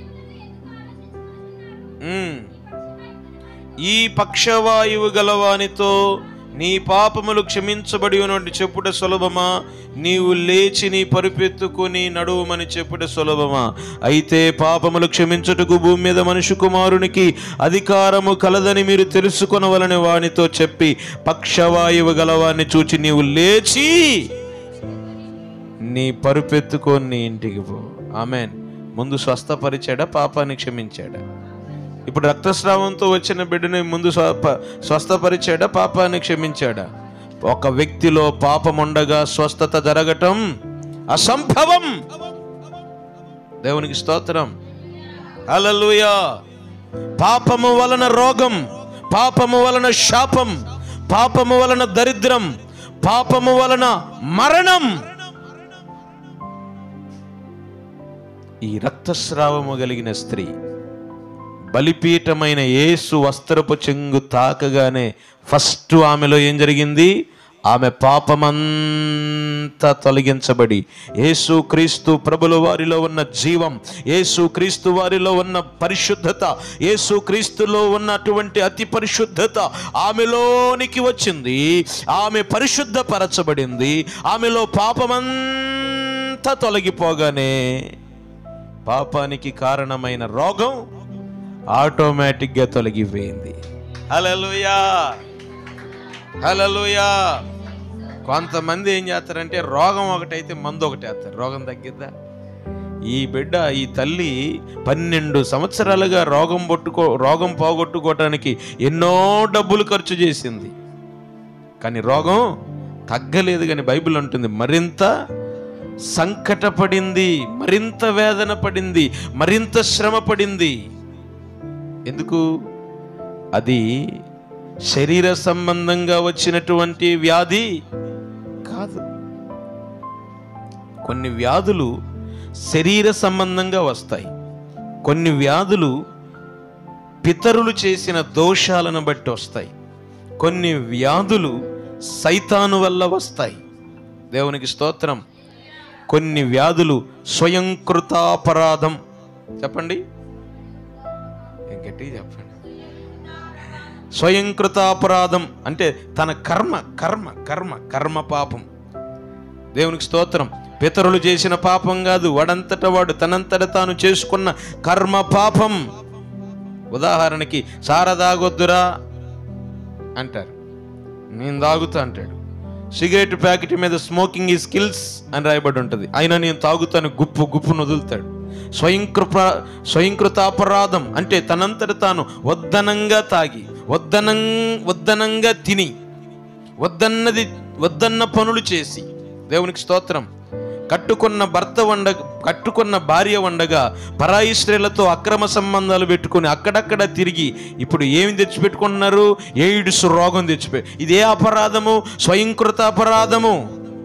ఉమ్, ఈ పక్షవాయువు గలవానితో నీ పాపములు క్షమించబడి ఉన్నట్టు చెప్పుట సులభమా నీవు లేచి నీ పరుపెత్తుకుని నడువమని చెప్పుట సులభమా అయితే పాపములు క్షమించుటకు భూమి మీద మనుషు కుమారునికి అధికారము కలదని మీరు తెలుసుకొనవలని వానితో చెప్పి పక్షవాయువు గలవాన్ని చూచి నీవు లేచి నీ పరుపెత్తుకొని నీ ఇంటికి పో ఆమెన్ ముందు స్వస్థపరిచాడా పాపాన్ని క్షమించాడా ఇప్పుడు రక్తస్రావంతో వచ్చిన బిడ్డని ముందు స్వ- ప- స్వస్థపరిచాడా పాపాన్ని క్షమించాడా ఒక వ్యక్తిలో పాపం ఉండగా స్వస్థత జరగటం అసంభవం దేవునికి స్తోత్రం హల్లెలూయా పాపము వలన రోగం పాపము వలన శాపం పాపము వలన దరిద్రం పాపము వలన మరణం ఈ రక్తస్రావము కలిగిన స్త్రీ బలిపీఠమైన యేసు వస్త్రపు చెంగు తాకగానే ఫస్ట్ ఆమెలో ఏం జరిగింది ఆమె పాపమంతా తొలగించబడి యేసు క్రీస్తు ప్రభుల వారిలో ఉన్న జీవం యేసు క్రీస్తు వారిలో ఉన్న పరిశుద్ధత యేసు క్రీస్తులో ఉన్నటువంటి అతి పరిశుద్ధత ఆమెలోనికి వచ్చింది ఆమె పరిశుద్ధపరచబడింది ఆమెలో పాపమంతా తొలగిపోగానే పాపానికి కారణమైన రోగం ఆటోమేటిక్గా తొలగిపోయింది హలలుయా హలలుయా కొంతమంది ఏం చేస్తారంటే రోగం ఒకటైతే మందు ఒకటి వేస్తారు రోగం తగ్గిద్దా ఈ బిడ్డ ఈ తల్లి పన్నెండు సంవత్సరాలుగా రోగం పట్టుకో రోగం పోగొట్టుకోవటానికి ఎన్నో డబ్బులు ఖర్చు చేసింది కానీ రోగం తగ్గలేదు కానీ బైబిల్ అంటుంది మరింత సంకటపడింది మరింత వేదన పడింది మరింత శ్రమ పడింది ఎందుకు అది శరీర సంబంధంగా వచ్చినటువంటి వ్యాధి కాదు కొన్ని వ్యాధులు శరీర సంబంధంగా వస్తాయి కొన్ని వ్యాధులు పితరులు చేసిన దోషాలను బట్టి వస్తాయి కొన్ని వ్యాధులు సైతాను వల్ల వస్తాయి దేవునికి స్తోత్రం కొన్ని వ్యాధులు స్వయంకృతాపరాధం చెప్పండి ఏం గట్టిగా చెప్పండి స్వయంకృతాపరాధం అంటే తన కర్మ కర్మ కర్మ కర్మ పాపం దేవునికి స్తోత్రం పితరులు చేసిన పాపం కాదు వాడంతట వాడు తనంతట తాను చేసుకున్న కర్మ పాపం ఉదాహరణకి సార తాగొద్దురా అంటారు నేను తాగుతా అంటాడు సిగరెట్ ప్యాకెట్ మీద స్మోకింగ్ ఈ స్కిల్స్ అని రాయబడి ఉంటుంది అయినా నేను తాగుతాను గుప్పు గుప్పును వదులుతాడు స్వయంకృప స్వయంకృతాపరాధం అంటే తనంతట తాను వద్దనంగా తాగి వద్దనం వద్దనంగా తిని వద్దన్నది వద్దన్న పనులు చేసి దేవునికి స్తోత్రం కట్టుకున్న భర్త వండ కట్టుకున్న భార్య వండగా పరాయి స్త్రీలతో అక్రమ సంబంధాలు పెట్టుకొని అక్కడక్కడ తిరిగి ఇప్పుడు ఏమి తెచ్చిపెట్టుకుంటున్నారు ఎయిడ్స్ రోగం తెచ్చిపె ఇదే అపరాధము స్వయంకృత అపరాధము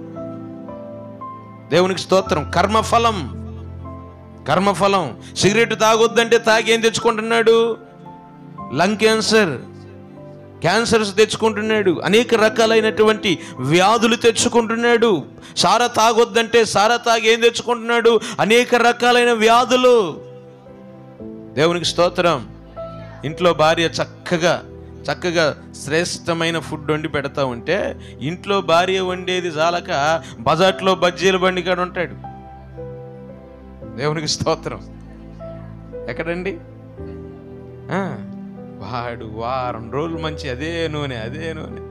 దేవునికి స్తోత్రం కర్మఫలం కర్మఫలం సిగరెట్ తాగొద్దంటే తాగి ఏం తెచ్చుకుంటున్నాడు లంగ్ క్యాన్సర్ క్యాన్సర్స్ తెచ్చుకుంటున్నాడు అనేక రకాలైనటువంటి వ్యాధులు తెచ్చుకుంటున్నాడు సార తాగొద్దంటే సార తాగి ఏం తెచ్చుకుంటున్నాడు అనేక రకాలైన వ్యాధులు దేవునికి స్తోత్రం ఇంట్లో భార్య చక్కగా చక్కగా శ్రేష్టమైన ఫుడ్ వండి పెడతా ఉంటే ఇంట్లో భార్య వండేది చాలక బజార్లో బజ్జీల బండి కాడ ఉంటాడు దేవునికి స్తోత్రం ఎక్కడండి ఆ, వాడు వారం రోజులు మంచి అదే నూనె అదే నూనె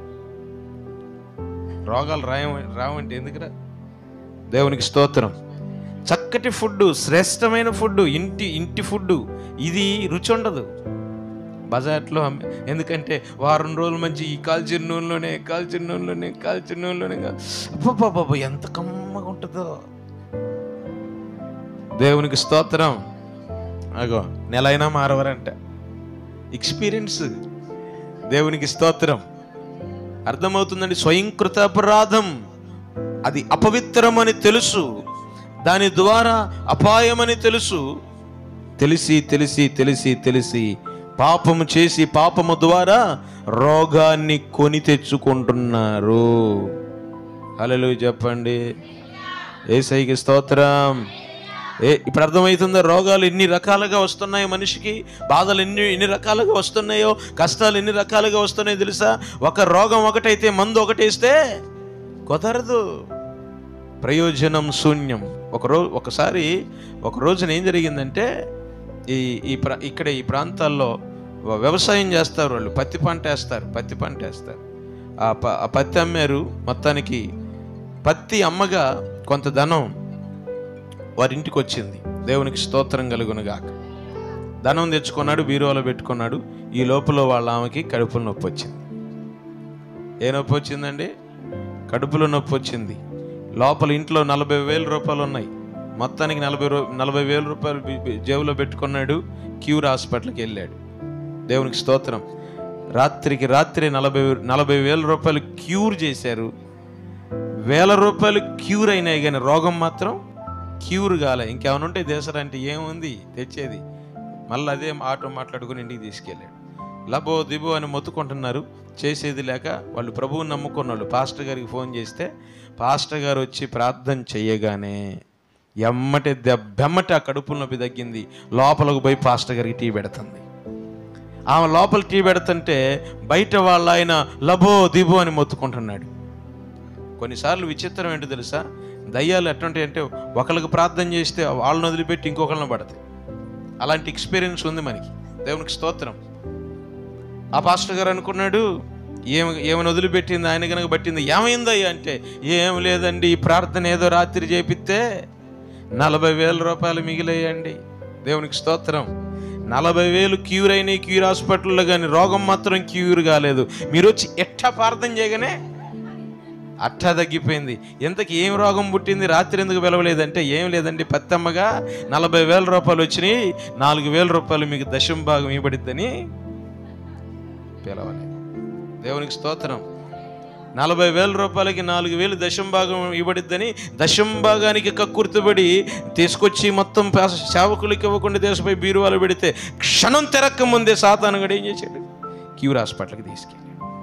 రోగాలు రాయ రావంటే ఎందుకురా దేవునికి స్తోత్రం చక్కటి ఫుడ్ శ్రేష్టమైన ఫుడ్ ఇంటి ఇంటి ఫుడ్ ఇది రుచి ఉండదు బజార్లో అమ్మే ఎందుకంటే వారం రోజులు మంచి ఈ కాల్చిన నూనెలోనే కాల్చిన నూనెలోనే కాల్చిన నూనెలోనే అబ్బబ్బబ్బబ్బ ఎంత కమ్మగా ఉంటుందో దేవునికి స్తోత్రం అగో నెలైనా మారవరంట ఎక్స్పీరియన్స్ దేవునికి స్తోత్రం అర్థమవుతుందండి స్వయంకృత అపరాధం అది అపవిత్రమని తెలుసు దాని ద్వారా అపాయమని తెలుసు తెలిసి తెలిసి తెలిసి తెలిసి పాపము చేసి పాపము ద్వారా రోగాన్ని కొని తెచ్చుకుంటున్నారు హలో చెప్పండి ఏసైకి స్తోత్రం ఏ ఇప్పుడు అర్థమవుతుందో రోగాలు ఎన్ని రకాలుగా వస్తున్నాయో మనిషికి బాధలు ఎన్ని ఎన్ని రకాలుగా వస్తున్నాయో కష్టాలు ఎన్ని రకాలుగా వస్తున్నాయో తెలుసా ఒక రోగం ఒకటైతే మందు ఒకటేస్తే కుదరదు ప్రయోజనం శూన్యం ఒక రోజు ఒకసారి ఒక రోజున ఏం జరిగిందంటే ఈ ఈ ప్ర ఇక్కడ ఈ ప్రాంతాల్లో వ- వ్యవసాయం చేస్తారు వాళ్ళు పత్తి పంట వేస్తారు పత్తి పంట వేస్తారు ఆ ప ఆ పత్తి అమ్మారు మొత్తానికి పత్తి అమ్మగా కొంత ధనం వారింటికి వచ్చింది దేవునికి స్తోత్రం కలుగునుగాక ధనం తెచ్చుకున్నాడు బీరువాలో పెట్టుకున్నాడు ఈ లోపల వాళ్ళ ఆమెకి కడుపులో నొప్పి వచ్చింది ఏ నొప్పి వచ్చిందండి కడుపులో నొప్పి వచ్చింది లోపల ఇంట్లో నలభై వేల రూపాయలు ఉన్నాయి మొత్తానికి నలభై రూ నలభై వేల రూపాయలు బి- బి- జేబులో పెట్టుకున్నాడు క్యూర్ హాస్పిటల్కి వెళ్ళాడు దేవునికి స్తోత్రం రాత్రికి రాత్రి నలభై నలభై వేల రూపాయలు క్యూర్ చేశారు వేల రూపాయలు క్యూర్ అయినాయి కానీ రోగం మాత్రం క్యూర్ కాలే ఇంకేమైనా ఉంటే దేశరంటే ఏముంది తెచ్చేది మళ్ళీ అదే ఆటో మాట్లాడుకుని ఇంటికి తీసుకెళ్ళాడు లబో దిబో అని మొత్తుకుంటున్నారు చేసేది లేక వాళ్ళు ప్రభువుని నమ్ముకున్న వాళ్ళు పాస్టర్ గారికి ఫోన్ చేస్తే పాస్టర్ గారు వచ్చి ప్రార్థన చేయగానే ఎమ్మటి దెబ్బెమ్మటి ఆ కడుపుల నొప్పి తగ్గింది లోపలకు పోయి పాస్టర్ గారికి టీ పెడుతుంది ఆమె లోపల టీ పెడుతుంటే బయట వాళ్ళ ఆయన లబో దిబో అని మొత్తుకుంటున్నాడు కొన్నిసార్లు విచిత్రం ఏంటో తెలుసా దయ్యాలు ఎట్లాంటి అంటే ఒకరికి ప్రార్థన చేస్తే వాళ్ళని వదిలిపెట్టి ఇంకొకరిని పడతాయి అలాంటి ఎక్స్పీరియన్స్ ఉంది మనకి దేవునికి స్తోత్రం ఆ పాస్టర్ గారు అనుకున్నాడు ఏమి ఏమని వదిలిపెట్టింది ఆయన కనుక పట్టింది ఏమైందయ్యా అంటే ఏం లేదండి ఈ ప్రార్థన ఏదో రాత్రి చేపిస్తే నలభై వేల రూపాయలు మిగిలేయండి దేవునికి స్తోత్రం నలభై వేలు క్యూర్ అయినాయి క్యూర్ హాస్పిటల్లో కానీ రోగం మాత్రం క్యూర్ కాలేదు మీరు వచ్చి ఎట్టా ప్రార్థన చేయగానే అట్టా తగ్గిపోయింది ఎంతకి ఏం రోగం పుట్టింది రాత్రి ఎందుకు పిలవలేదంటే ఏం లేదండి పత్తమ్మగా నలభై వేల రూపాయలు వచ్చినాయి నాలుగు వేల రూపాయలు మీకు దశం భాగం ఇవ్వబడిద్దని పిలవలేదు దేవునికి స్తోత్రం నలభై వేల రూపాయలకి నాలుగు వేలు దశం భాగం ఇవ్వడిద్దని దశం భాగానికి కక్కుర్తుబడి తీసుకొచ్చి మొత్తం పేస- సేవకులకి ఇవ్వకుండా దేశపై బీరువాలు పెడితే క్షణం తెరక్క ముందే సాతాను గడు ఏం చేశాడు క్యూర్ హాస్పిటల్కి తీసుకెళ్ళాడు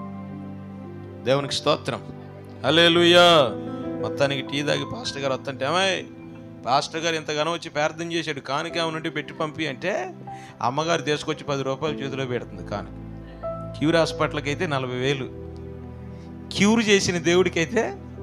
దేవునికి స్తోత్రం హల్లెలూయా మొత్తానికి టీ తాగి పాస్టర్ గారు వస్తుంటే ఏమై పాస్టర్ గారు ఇంతగానో వచ్చి ప్రార్థన చేశాడు కానుక ఏమనుంటే పెట్టి పంపి అంటే అమ్మగారు తీసుకొచ్చి పది రూపాయలు చేతిలో పెడుతుంది కానుక క్యూర్ హాస్పిటల్కి అయితే నలభై వేలు క్యూర్ చేసిన దేవుడికైతే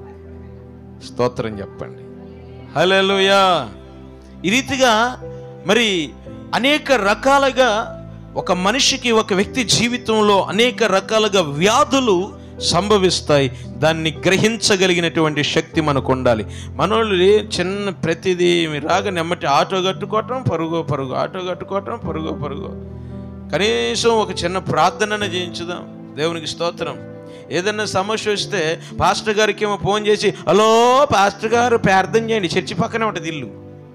స్తోత్రం చెప్పండి హల్లెలూయా ఈ రీతిగా మరి అనేక రకాలుగా ఒక మనిషికి ఒక వ్యక్తి జీవితంలో అనేక రకాలుగా వ్యాధులు సంభవిస్తాయి దాన్ని గ్రహించగలిగినటువంటి శక్తి మనకు ఉండాలి మనోళ్ళు ఏ- చిన్న ప్రతిదీ రాగా నెమ్మటి ఆటో కట్టుకోవటం పరుగో పరుగు ఆటో కట్టుకోవటం పరుగో పరుగు కనీసం ఒక చిన్న ప్రార్థనను చేయించుదాం దేవునికి స్తోత్రం ఏదన్నా సమస్య వస్తే పాస్టర్ గారికి ఏమో ఫోన్ చేసి హలో పాస్టర్ గారు ప్రార్థన చేయండి చర్చి పక్కనే ఉంటుంది ఇల్లు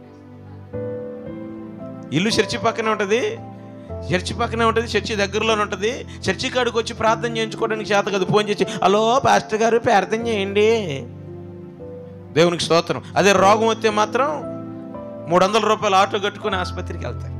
ఇల్లు చర్చి పక్కనే ఉంటుంది చర్చి పక్కనే ఉంటుంది చర్చి దగ్గరలోనే ఉంటుంది చర్చి కాడికి వచ్చి ప్రార్థన చేయించుకోవడానికి చేత కదా ఫోన్ చేసి హలో పాస్టర్ గారు ప్రార్థన చేయండి దేవునికి స్తోత్రం అదే రోగం వస్తే మాత్రం మూడు వందల రూపాయలు ఆటో కట్టుకుని ఆసుపత్రికి వెళ్తారు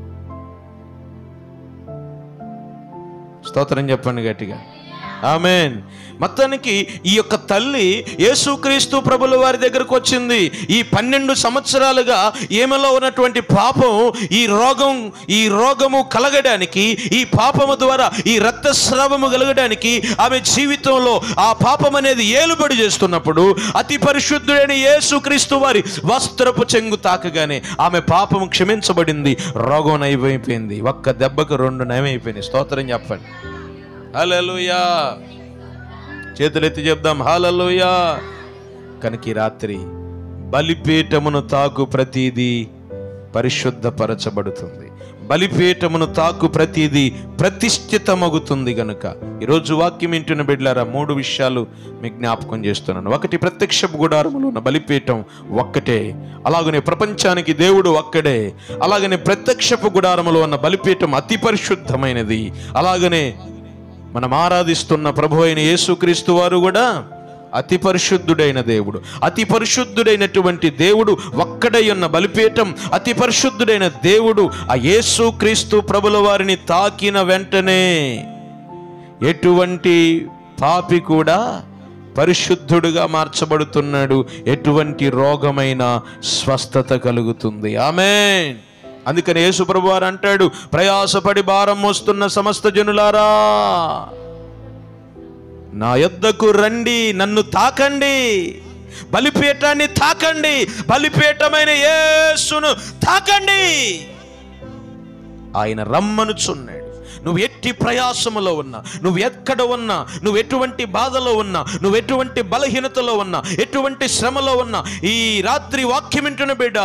స్తోత్రం చెప్పండి గట్టిగా ఆమెన్ మొత్తానికి ఈ యొక్క తల్లి యేసుక్రీస్తు ప్రభుల వారి దగ్గరకు వచ్చింది ఈ పన్నెండు సంవత్సరాలుగా ఈమెలో ఉన్నటువంటి పాపం ఈ రోగం ఈ రోగము కలగడానికి ఈ పాపము ద్వారా ఈ రక్తస్రావము కలగడానికి ఆమె జీవితంలో ఆ పాపం అనేది ఏలుబడి చేస్తున్నప్పుడు అతి పరిశుద్ధుడైన యేసుక్రీస్తు వారి వస్త్రపు చెంగు తాకగానే ఆమె పాపం క్షమించబడింది రోగం నయమైపోయింది ఒక్క దెబ్బకు రెండు నయమైపోయినాయి స్తోత్రం చెప్పండి హల్లెలూయా చేతులెత్తి చెప్దాం హాలలోయా కనుక ఈ రాత్రి బలిపీఠమును తాకు ప్రతిదీ పరిశుద్ధపరచబడుతుంది బలిపీఠమును తాకు ప్రతిదీ ప్రతిష్ఠితమగుతుంది గనుక ఈరోజు వాక్యం వింటున్న బిడ్లారా మూడు విషయాలు మీ జ్ఞాపకం చేస్తున్నాను ఒకటి ప్రత్యక్ష గుడారములో ఉన్న బలిపీఠం ఒక్కటే అలాగనే ప్రపంచానికి దేవుడు ఒక్కడే అలాగనే ప్రత్యక్షపు గుడారములో ఉన్న బలిపీఠం అతి పరిశుద్ధమైనది అలాగనే మనం ఆరాధిస్తున్న ప్రభు అయిన యేసుక్రీస్తు వారు కూడా అతి పరిశుద్ధుడైన దేవుడు అతి పరిశుద్ధుడైనటువంటి దేవుడు ఒక్కడై ఉన్న బలిపీఠం అతి పరిశుద్ధుడైన దేవుడు ఆ యేసుక్రీస్తు ప్రభుల వారిని తాకిన వెంటనే ఎటువంటి పాపి కూడా పరిశుద్ధుడుగా మార్చబడుతున్నాడు ఎటువంటి రోగమైన స్వస్థత కలుగుతుంది ఆమెన్ అందుకని యేసుప్రభు వారు అంటాడు ప్రయాసపడి భారం మోస్తున్న సమస్త జనులారా నా యొద్దకు రండి నన్ను తాకండి బలిపీఠాన్ని తాకండి బలిపీఠమైన యేసును తాకండి ఆయన రమ్మనుచున్నాడు నువ్వు ఎట్టి ప్రయాసములో ఉన్నా నువ్వు ఎక్కడ ఉన్నా నువ్వు ఎటువంటి బాధలో ఉన్నా నువ్వు ఎటువంటి బలహీనతలో ఉన్నా ఎటువంటి శ్రమలో ఉన్నా ఈ రాత్రి వాక్యం వింటున్న బిడ్డ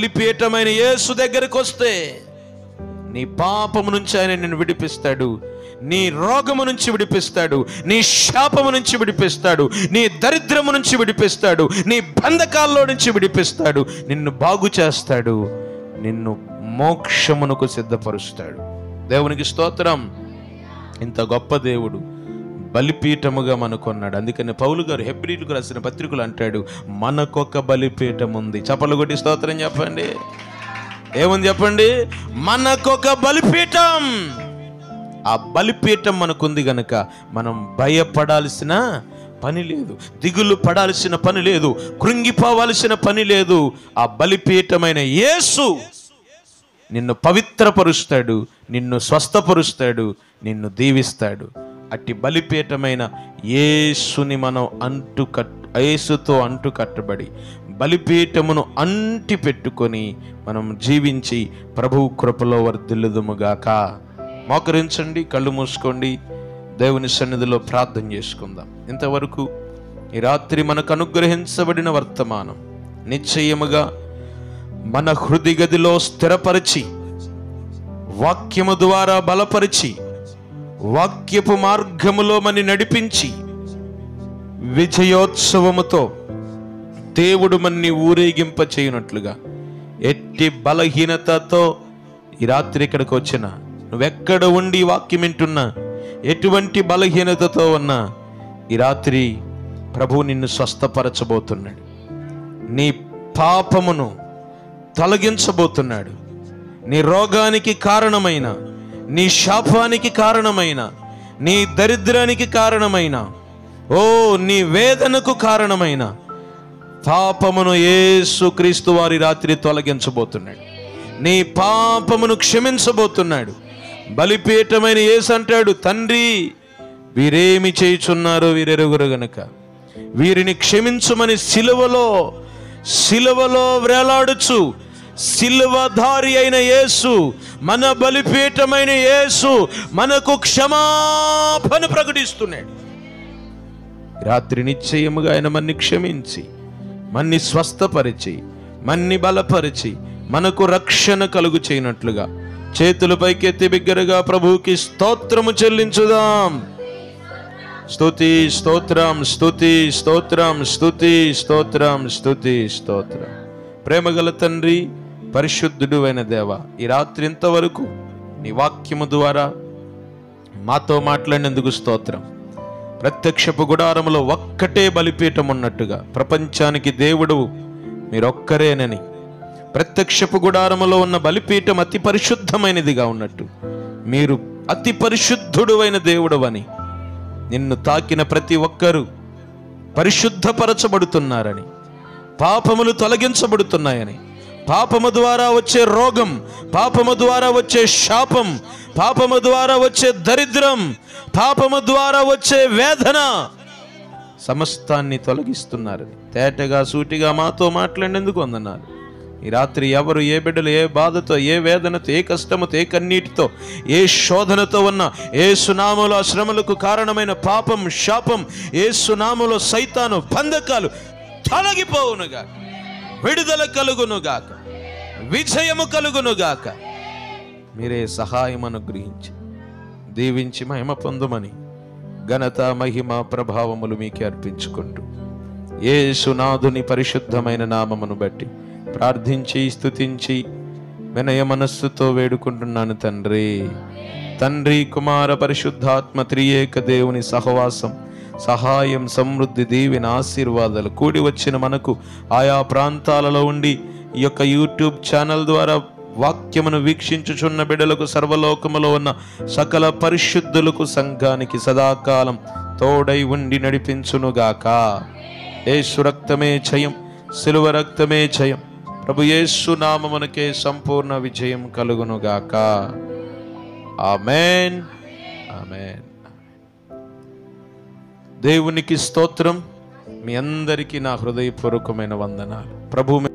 బలిపీఠమైన యేసు దగ్గరికి వస్తే నీ పాపము నుంచి ఆయన నిన్ను విడిపిస్తాడు నీ రోగము నుంచి విడిపిస్తాడు నీ శాపము నుంచి విడిపిస్తాడు నీ దరిద్రము నుంచి విడిపిస్తాడు నీ బంధకాల్లో నుంచి విడిపిస్తాడు నిన్ను బాగు చేస్తాడు నిన్ను మోక్షమునకు సిద్ధపరుస్తాడు దేవునికి స్తోత్రం ఇంత గొప్ప దేవుడు బలిపీఠముగా మనకున్నాడు అందుకని పౌలు గారు హెబ్రిలకు రాసిన పత్రికలు అంటాడు మనకొక బలిపీఠం ఉంది చప్పలు కొట్టి స్తోత్రం చెప్పండి ఏముంది చెప్పండి మనకొక బలిపీఠం ఆ బలిపీఠం మనకుంది గనక మనం భయపడాల్సిన పని లేదు దిగులు పడాల్సిన పని లేదు కృంగిపోవాల్సిన పని లేదు ఆ బలిపీఠమైన యేసు నిన్ను పవిత్రపరుస్తాడు నిన్ను స్వస్థపరుస్తాడు నిన్ను దీవిస్తాడు అట్టి బలిపీఠమైన యేసుని మనం అంటు కట్ యేసుతో అంటు కట్టబడి బలిపీఠమును అంటి పెట్టుకొని మనం జీవించి ప్రభు కృపలో వర్ధిల్లుదుముగాక మోకరించండి కళ్ళు మూసుకోండి దేవుని సన్నిధిలో ప్రార్థన చేసుకుందాం ఇంతవరకు ఈ రాత్రి మనకు అనుగ్రహించబడిన వర్తమానం నిశ్చయముగా మన హృది గదిలో స్థిరపరిచి వాక్యము ద్వారా బలపరిచి వాక్యపు మార్గములో మని నడిపించి విజయోత్సవముతో దేవుడు మన్ని ఊరేగింప చేయనట్లుగా ఎట్టి బలహీనతతో ఈ రాత్రి ఇక్కడికి వచ్చిన నువ్వెక్కడ ఉండి ఈ వాక్యం వింటున్నా ఎటువంటి బలహీనతతో ఉన్నా ఈ రాత్రి ప్రభు నిన్ను స్వస్థపరచబోతున్నాడు నీ పాపమును తొలగించబోతున్నాడు నీ రోగానికి కారణమైన నీ శాపానికి కారణమైన నీ దరిద్రానికి కారణమైన ఓ నీ వేదనకు కారణమైన పాపమును యేసు క్రీస్తు వారి రాత్రి తొలగించబోతున్నాడు నీ పాపమును క్షమించబోతున్నాడు బలిపీఠమైన యేసు అంటాడు తండ్రి వీరేమి చేయుచున్నారో వీరెరుగురు గనుక వీరిని క్షమించుమని సిలువలో సిలువలో వేలాడుచు సిలువధారి అయిన యేసు మన బలిపీఠమైన యేసు మనకు క్షమాపణ ప్రకటిస్తున్నాడు రాత్రి నిశ్చయముగా ఆయన మన్ని క్షమించి మన్ని స్వస్థపరిచి మన్ని బలపరిచి మనకు రక్షణ కలుగు చేయనట్లుగా చేతులు పైకెత్తి బిగ్గరగా ప్రభువుకి స్తోత్రము చెల్లించుదాం స్తుతి స్తోత్రం స్తుతి స్తోత్రం స్తుతి స్తోత్రం స్తుతి స్తోత్రం ప్రేమగల తండ్రి పరిశుద్ధుడు అయిన దేవ ఈ రాత్రి ఇంతవరకు నీ వాక్యము ద్వారా మాతో మాట్లాడినందుకు స్తోత్రం ప్రత్యక్షపు గుడారములో ఒక్కటే బలిపీఠం ఉన్నట్టుగా ప్రపంచానికి దేవుడు మీరొక్కరేనని ప్రత్యక్షపు గుడారములో ఉన్న బలిపీఠం అతి పరిశుద్ధమైనదిగా ఉన్నట్టు మీరు అతి పరిశుద్ధుడు అయిన దేవుడు అని నిన్ను తాకిన ప్రతి ఒక్కరూ పరిశుద్ధపరచబడుతున్నారని పాపములు తొలగించబడుతున్నాయని పాపము ద్వారా వచ్చే రోగం పాపము ద్వారా వచ్చే శాపం పాపము ద్వారా వచ్చే దరిద్రం పాపము ద్వారా వచ్చే వేదన సమస్తాన్ని తొలగిస్తున్నారని తేటగా సూటిగా మాతో మాట్లాడేందుకు అందన్నారు ఈ రాత్రి ఎవరు ఏ బిడ్డలు ఏ బాధతో ఏ వేదనతో ఏ కష్టముతో ఏ కన్నీటితో ఏ శోధనతో ఉన్న ఏ సునామలో శ్రమలకు కారణమైన పాపం శాపం ఏ సునామలో సైతాను బంధకాలు తొలగిపోవునుగా విడుదల కలుగునుగాక విజయము కలుగునుగాక మీరే సహాయం అనుగ్రహించి దీవించి మహిమ పొందుమని ఘనత మహిమ ప్రభావములు మీకే అర్పించుకుంటూ ఏ సునాథుని పరిశుద్ధమైన నామమును బట్టి ప్రార్థించి స్తుతించి వినయ మనస్సుతో వేడుకుంటున్నాను తండ్రి తండ్రి కుమార పరిశుద్ధాత్మ త్రియేక దేవుని సహవాసం సహాయం సమృద్ధి దీవెన ఆశీర్వాదాలు కూడి వచ్చిన మనకు ఆయా ప్రాంతాలలో ఉండి ఈ యొక్క యూట్యూబ్ ఛానల్ ద్వారా వాక్యమును వీక్షించుచున్న బిడలకు సర్వలోకములో ఉన్న సకల పరిశుద్ధులకు సంఘానికి సదాకాలం తోడై ఉండి నడిపించునుగాక యేసు రక్తమే జయం సిలువ రక్తమే జయం ప్రభు యేసు నామమునకే సంపూర్ణ విజయం కలుగునుగాక ఆమెన్ ఆమెన్ దేవునికి స్తోత్రం మీ అందరికీ నా హృదయపూర్వకమైన వందనాలు ప్రభు